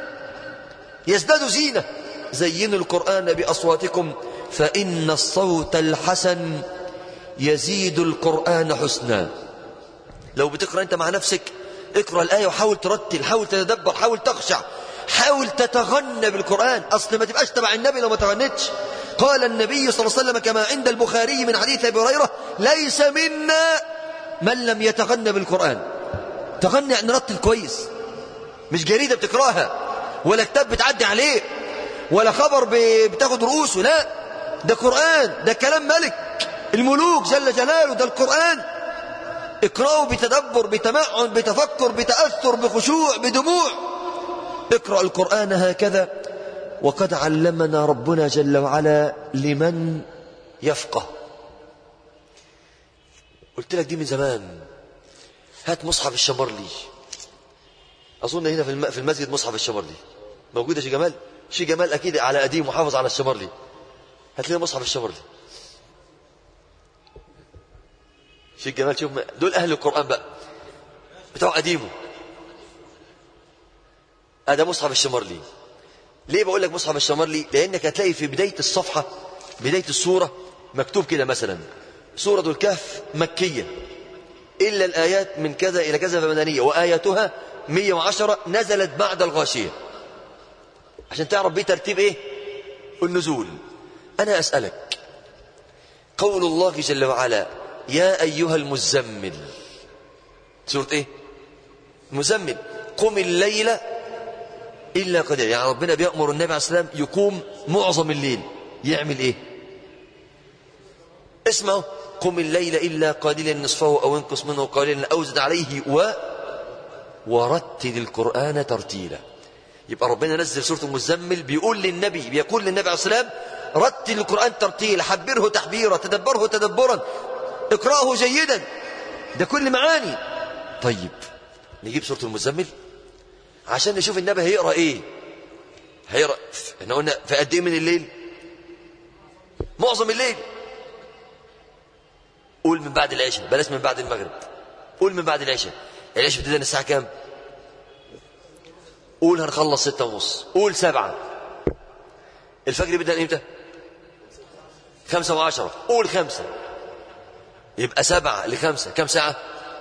يزداد زينة زينوا القرآن بأصواتكم فإن الصوت الحسن يزيد القرآن حسنا لو بتقرأ أنت مع نفسك اقرأ الآية وحاول ترتل حاول تتدبر حاول تخشع حاول تتغنى بالقرآن أصل ما تبقاش تبع النبي لو ما تغنتش قال النبي صلى الله عليه وسلم كما عند البخاري من حديث أبي هريرة ليس منا من لم يتغنى بالقرآن تغني يعني نرتل كويس مش جريدة بتقرأها ولا كتاب بتعدي عليه ولا خبر بتاخد رؤوسه لا ده قرآن ده كلام ملك الملوك جل جلاله ده القرآن اقرأوا بتدبر بتمعن بتفكر بتأثر بخشوع بدموع اقرأ القرآن هكذا وقد علمنا ربنا جل وعلا لمن يفقه قلت لك دي من زمان هات مصحف الشمرلي أظن هنا في المسجد مصحف الشمرلي موجودة شي جمال شي جمال أكيد على قديم محافظ على الشمرلي هات لنا مصحف الشمرلي شي جمال شوف دول أهل القرآن بقى بتوع قديمه هذا مصحف الشمرلي ليه بقول لك مصحف الشمرلي لأنك هتلاقي في بداية الصفحة بداية السورة مكتوب كده مثلا سورة الكهف مكية إلا الآيات من كذا إلى كذا فمدنية وآياتها 110 نزلت بعد الغاشية عشان تعرف بيه ترتيب إيه النزول أنا أسألك قول الله جل وعلا يا أيها المزمل سورة إيه مزمل قم الليل إلا قليلا يعني ربنا بيأمر النبي عليه السلام يقوم معظم الليل يعمل إيه اسمعوا قم الليل إلا قليلا نصفه أو انقص منه قليلا أو زد عليه و ورتل القرآن ترتيلا يبقى ربنا نزل سورة المزمل بيقول للنبي بيقول للنبي عليه السلام رتل القرآن ترتيلا حبره تحبيرا تدبره تدبرا اقرأه جيدا ده كل معاني طيب نجيب سورة المزمل عشان نشوف النبي هيقرأ ايه هيقرأ احنا قلنا في قد ايه من الليل معظم الليل قول من بعد العشاء بلاش من بعد المغرب قول من بعد العشاء العشاء بتبدأ الساعة كام قول هنخلص ستة ونص قول سبعة الفجر بيبدأ امتى خمسة وعشرة قول خمسة يبقى سبعة لخمسة كم ساعة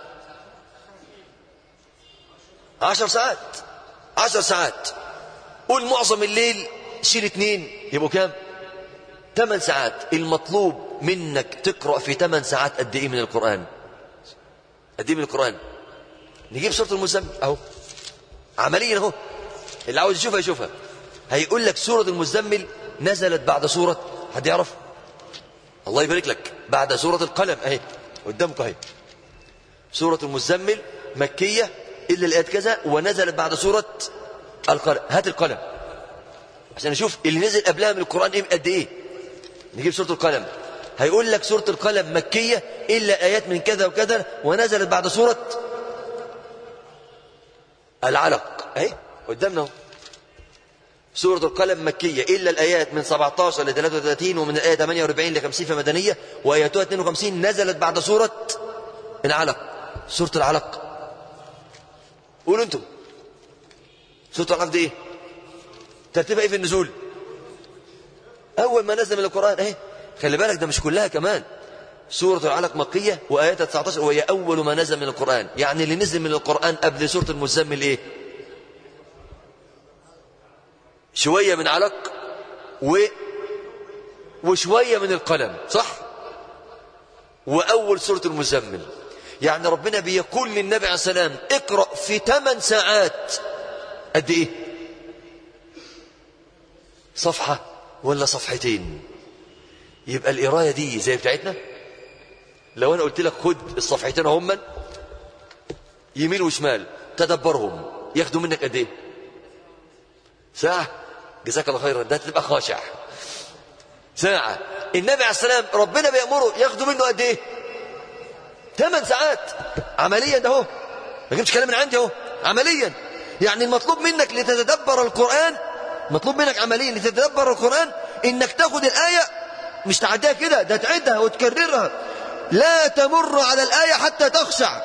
عشر ساعات عشر ساعات قول معظم الليل شيل اتنين يبقوا كام ثمان ساعات المطلوب منك تقرأ في ثمان ساعات قد ايه من القرآن قد ايه من القرآن نجيب سورة المزمل اهو عمليا اهو اللي عاوز يشوفها يشوفها هيقول لك سورة المزمل نزلت بعد سورة حد يعرف الله يبارك لك بعد سورة القلم اهي قدامك اهي سورة المزمل مكية إلا الآيات كذا ونزلت بعد سورة القلم هات القلم عشان نشوف اللي نزل قبلها من القرآن إيه قد إيه نجيب سورة القلم هيقول لك سورة القلم مكية إلا آيات من كذا وكذا ونزلت بعد سورة العلق اهي قدامنا اهو سورة القلم مكية إلا الآيات من 17 ل 33 ومن الآية 48 ل 50 في مدنية وآياتها 52 نزلت بعد سورة العلق سورة العلق قولوا انتم سورة العلق دي ايه ترتيبها ايه في النزول أول ما نزل من القرآن اهي خلي بالك ده مش كلها كمان سورة العلق مكية وآياتها 19 وهي أول ما نزل من القرآن يعني اللي نزل من القرآن قبل سورة المزمل ايه شوية من علق و وشوية من القلم صح وأول سورة المزمل يعني ربنا بيقول للنبي عليه السلام اقرأ في 8 ساعات قد ايه صفحة ولا صفحتين يبقى القراية دي زي بتاعتنا لو انا قلت لك خد الصفحتين هم يمين وشمال تدبرهم ياخدوا منك قد ايه ساعة جزاك الله خيرا ده تبقى خاشع ساعة النبي عليه السلام ربنا بيأمره ياخدوا منه قد ايه ثمان ساعات عمليا ده اهو ما جبتش كلام من عندي اهو عمليا يعني المطلوب منك لتتدبر القرآن مطلوب منك عمليا لتتدبر القرآن انك تاخد الآية مش تعديها كده ده تعدها وتكررها لا تمر على الآية حتى تخشع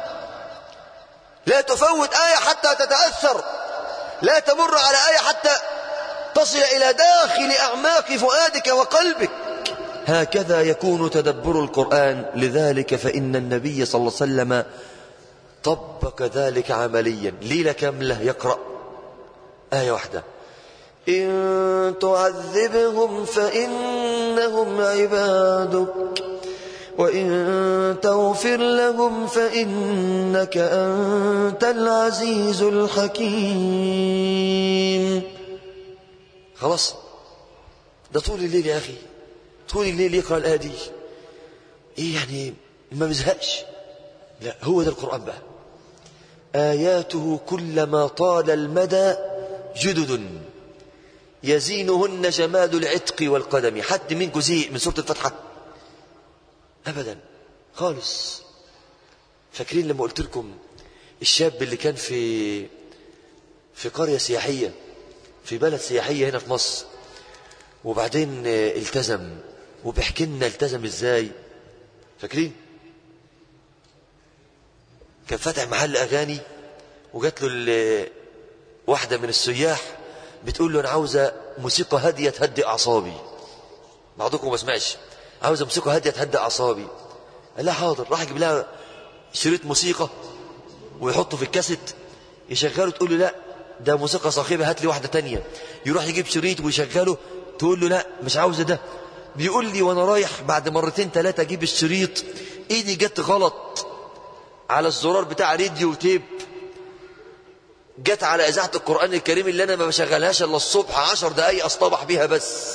لا تفوت آية حتى تتأثر لا تمر على آية حتى تصل إلى داخل أعماق فؤادك وقلبك هكذا يكون تدبر القرآن لذلك فإن النبي صلى الله عليه وسلم طبق ذلك عمليا ليلة كاملة يقرأ آية واحدة إن تعذبهم فإنهم عبادك وإن تغفر لهم فإنك أنت العزيز الحكيم خلاص ده طول الليل يا أخي طول الليل يقرأ الآية دي إيه يعني ما بيزهقش لا هو ده القرآن بقى آياته كلما طال المدى جدد يزينهن جمال العتق والقدم حد منكم زهق من سورة الفتحة أبدا خالص فاكرين لما قلت لكم الشاب اللي كان في في قرية سياحية في بلد سياحية هنا في مصر وبعدين التزم وبيحكي لنا التزم ازاي فاكرين كان فاتح محل اغاني وجات له واحده من السياح بتقول له انا عاوزه موسيقى هاديه تهدي اعصابي بعضكم ما سمعش عاوزه موسيقى هاديه تهدي اعصابي قال لها حاضر راح يجيب لها شريط موسيقى ويحطه في الكاسيت يشغله تقول له لا ده موسيقى صاخبه هات لي واحده تانية يروح يجيب شريط ويشغله تقول له لا مش عاوزه ده بيقول لي وانا رايح بعد مرتين ثلاثه اجيب الشريط ايدي جت غلط على الزرار بتاع راديو تيب جت على اذاعه القران الكريم اللي انا ما بشغلهاش الا الصبح عشر دقايق اصطبح بيها بس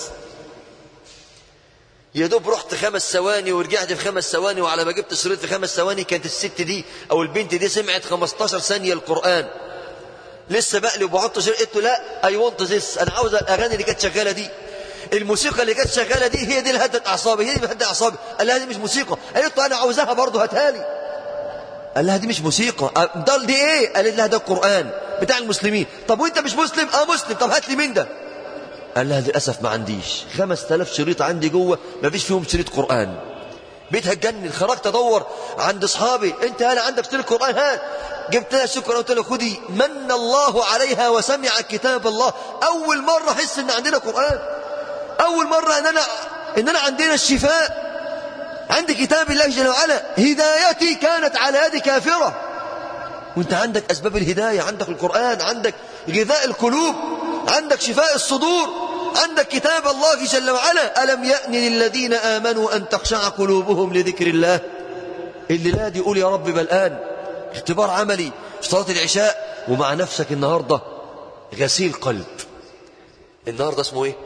يا دوب رحت خمس ثواني ورجعت في خمس ثواني وعلى ما جبت الشريط في خمس ثواني كانت الست دي او البنت دي سمعت 15 ثانيه القران لسه بقلب وبحط شريط قلت له لا اي ونت ذس انا عاوز الاغاني اللي كانت شغاله دي الموسيقى اللي كانت شغاله دي هي دي اللي هدت اعصابي هي دي اللي هدت اعصابي قال لها دي مش موسيقى قالت له انا عاوزاها برضه هاتها لي قال لها دي مش موسيقى ده دي ايه قالت لها ده القران بتاع المسلمين طب وانت مش مسلم اه مسلم طب هات لي مين ده قال لها للاسف ما عنديش 5000 شريط عندي جوه ما فيش فيهم شريط قران بيتها اتجنن خرجت ادور عند اصحابي انت انا عندك شريط قران هات جبت لها شكرا قلت له خدي من الله عليها وسمع كتاب الله اول مره احس ان عندنا قران اول مره ان انا ان انا عندنا الشفاء عند كتاب الله جل وعلا هدايتي كانت على يد كافره وانت عندك اسباب الهدايه عندك القران عندك غذاء القلوب عندك شفاء الصدور عندك كتاب الله جل وعلا ألم يأن للذين آمنوا أن تخشع قلوبهم لذكر الله اللي لا دي يقول يا رب بل الآن اختبار عملي في صلاة العشاء ومع نفسك النهاردة غسيل قلب النهاردة اسمه ايه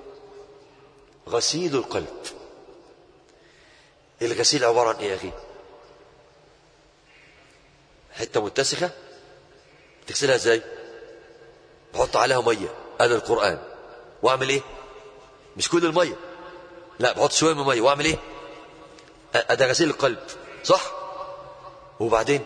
غسيل القلب الغسيل عبارة عن ايه يا اخي حتة متسخة تغسلها ازاي بحط عليها مية انا القرآن واعمل ايه مش كل المية لا بحط شوية من مية واعمل ايه ده غسيل القلب صح وبعدين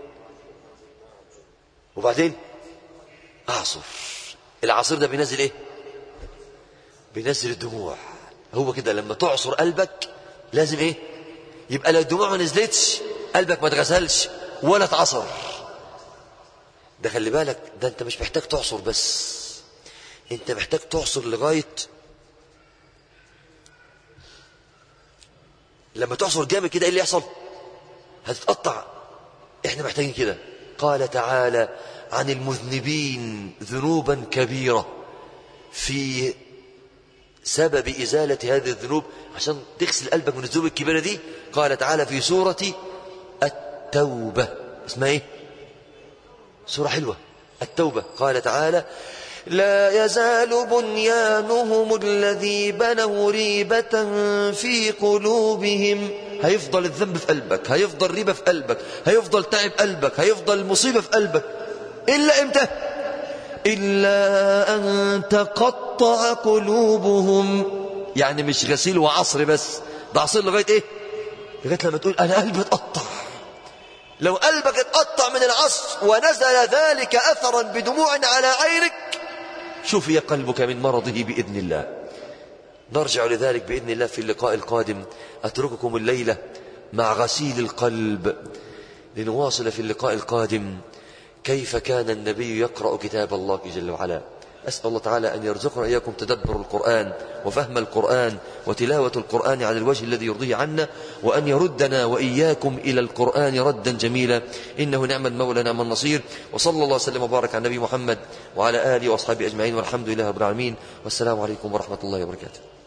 وبعدين اعصر العصير ده بينزل ايه بينزل الدموع هو كده لما تعصر قلبك لازم ايه يبقى لو الدموع ما نزلتش قلبك ما اتغسلش ولا اتعصر ده خلي بالك ده انت مش محتاج تعصر بس انت محتاج تعصر لغايه لما تعصر جامد كده ايه اللي يحصل هتتقطع احنا محتاجين كده قال تعالى عن المذنبين ذنوبا كبيرة في سبب إزالة هذه الذنوب عشان تغسل قلبك من الذنوب الكبيرة دي قال تعالى في سورة التوبة اسمها ايه سورة حلوة التوبة قال تعالى لا يزال بنيانهم الذي بنوا ريبة في قلوبهم هيفضل الذنب في قلبك هيفضل ريبة في قلبك هيفضل تعب قلبك هيفضل مصيبة في قلبك إلا إمتى إلا أن تقطع قلوبهم يعني مش غسيل وعصر بس ده عصير لغاية إيه لغاية لما تقول أنا قلبي اتقطع لو قلبك اتقطع من العصر ونزل ذلك أثرا بدموع على عينك شفي قلبك من مرضه بإذن الله نرجع لذلك بإذن الله في اللقاء القادم أترككم الليلة مع غسيل القلب لنواصل في اللقاء القادم كيف كان النبي يقرأ كتاب الله جل وعلا أسأل الله تعالى أن يرزقنا إياكم تدبر القرآن وفهم القرآن وتلاوة القرآن على الوجه الذي يرضيه عنا وأن يردنا وإياكم إلى القرآن ردا جميلا إنه نعم المولى نعم النصير وصلى الله وسلم وبارك على النبي محمد وعلى آله وأصحابه أجمعين والحمد لله رب العالمين والسلام عليكم ورحمة الله وبركاته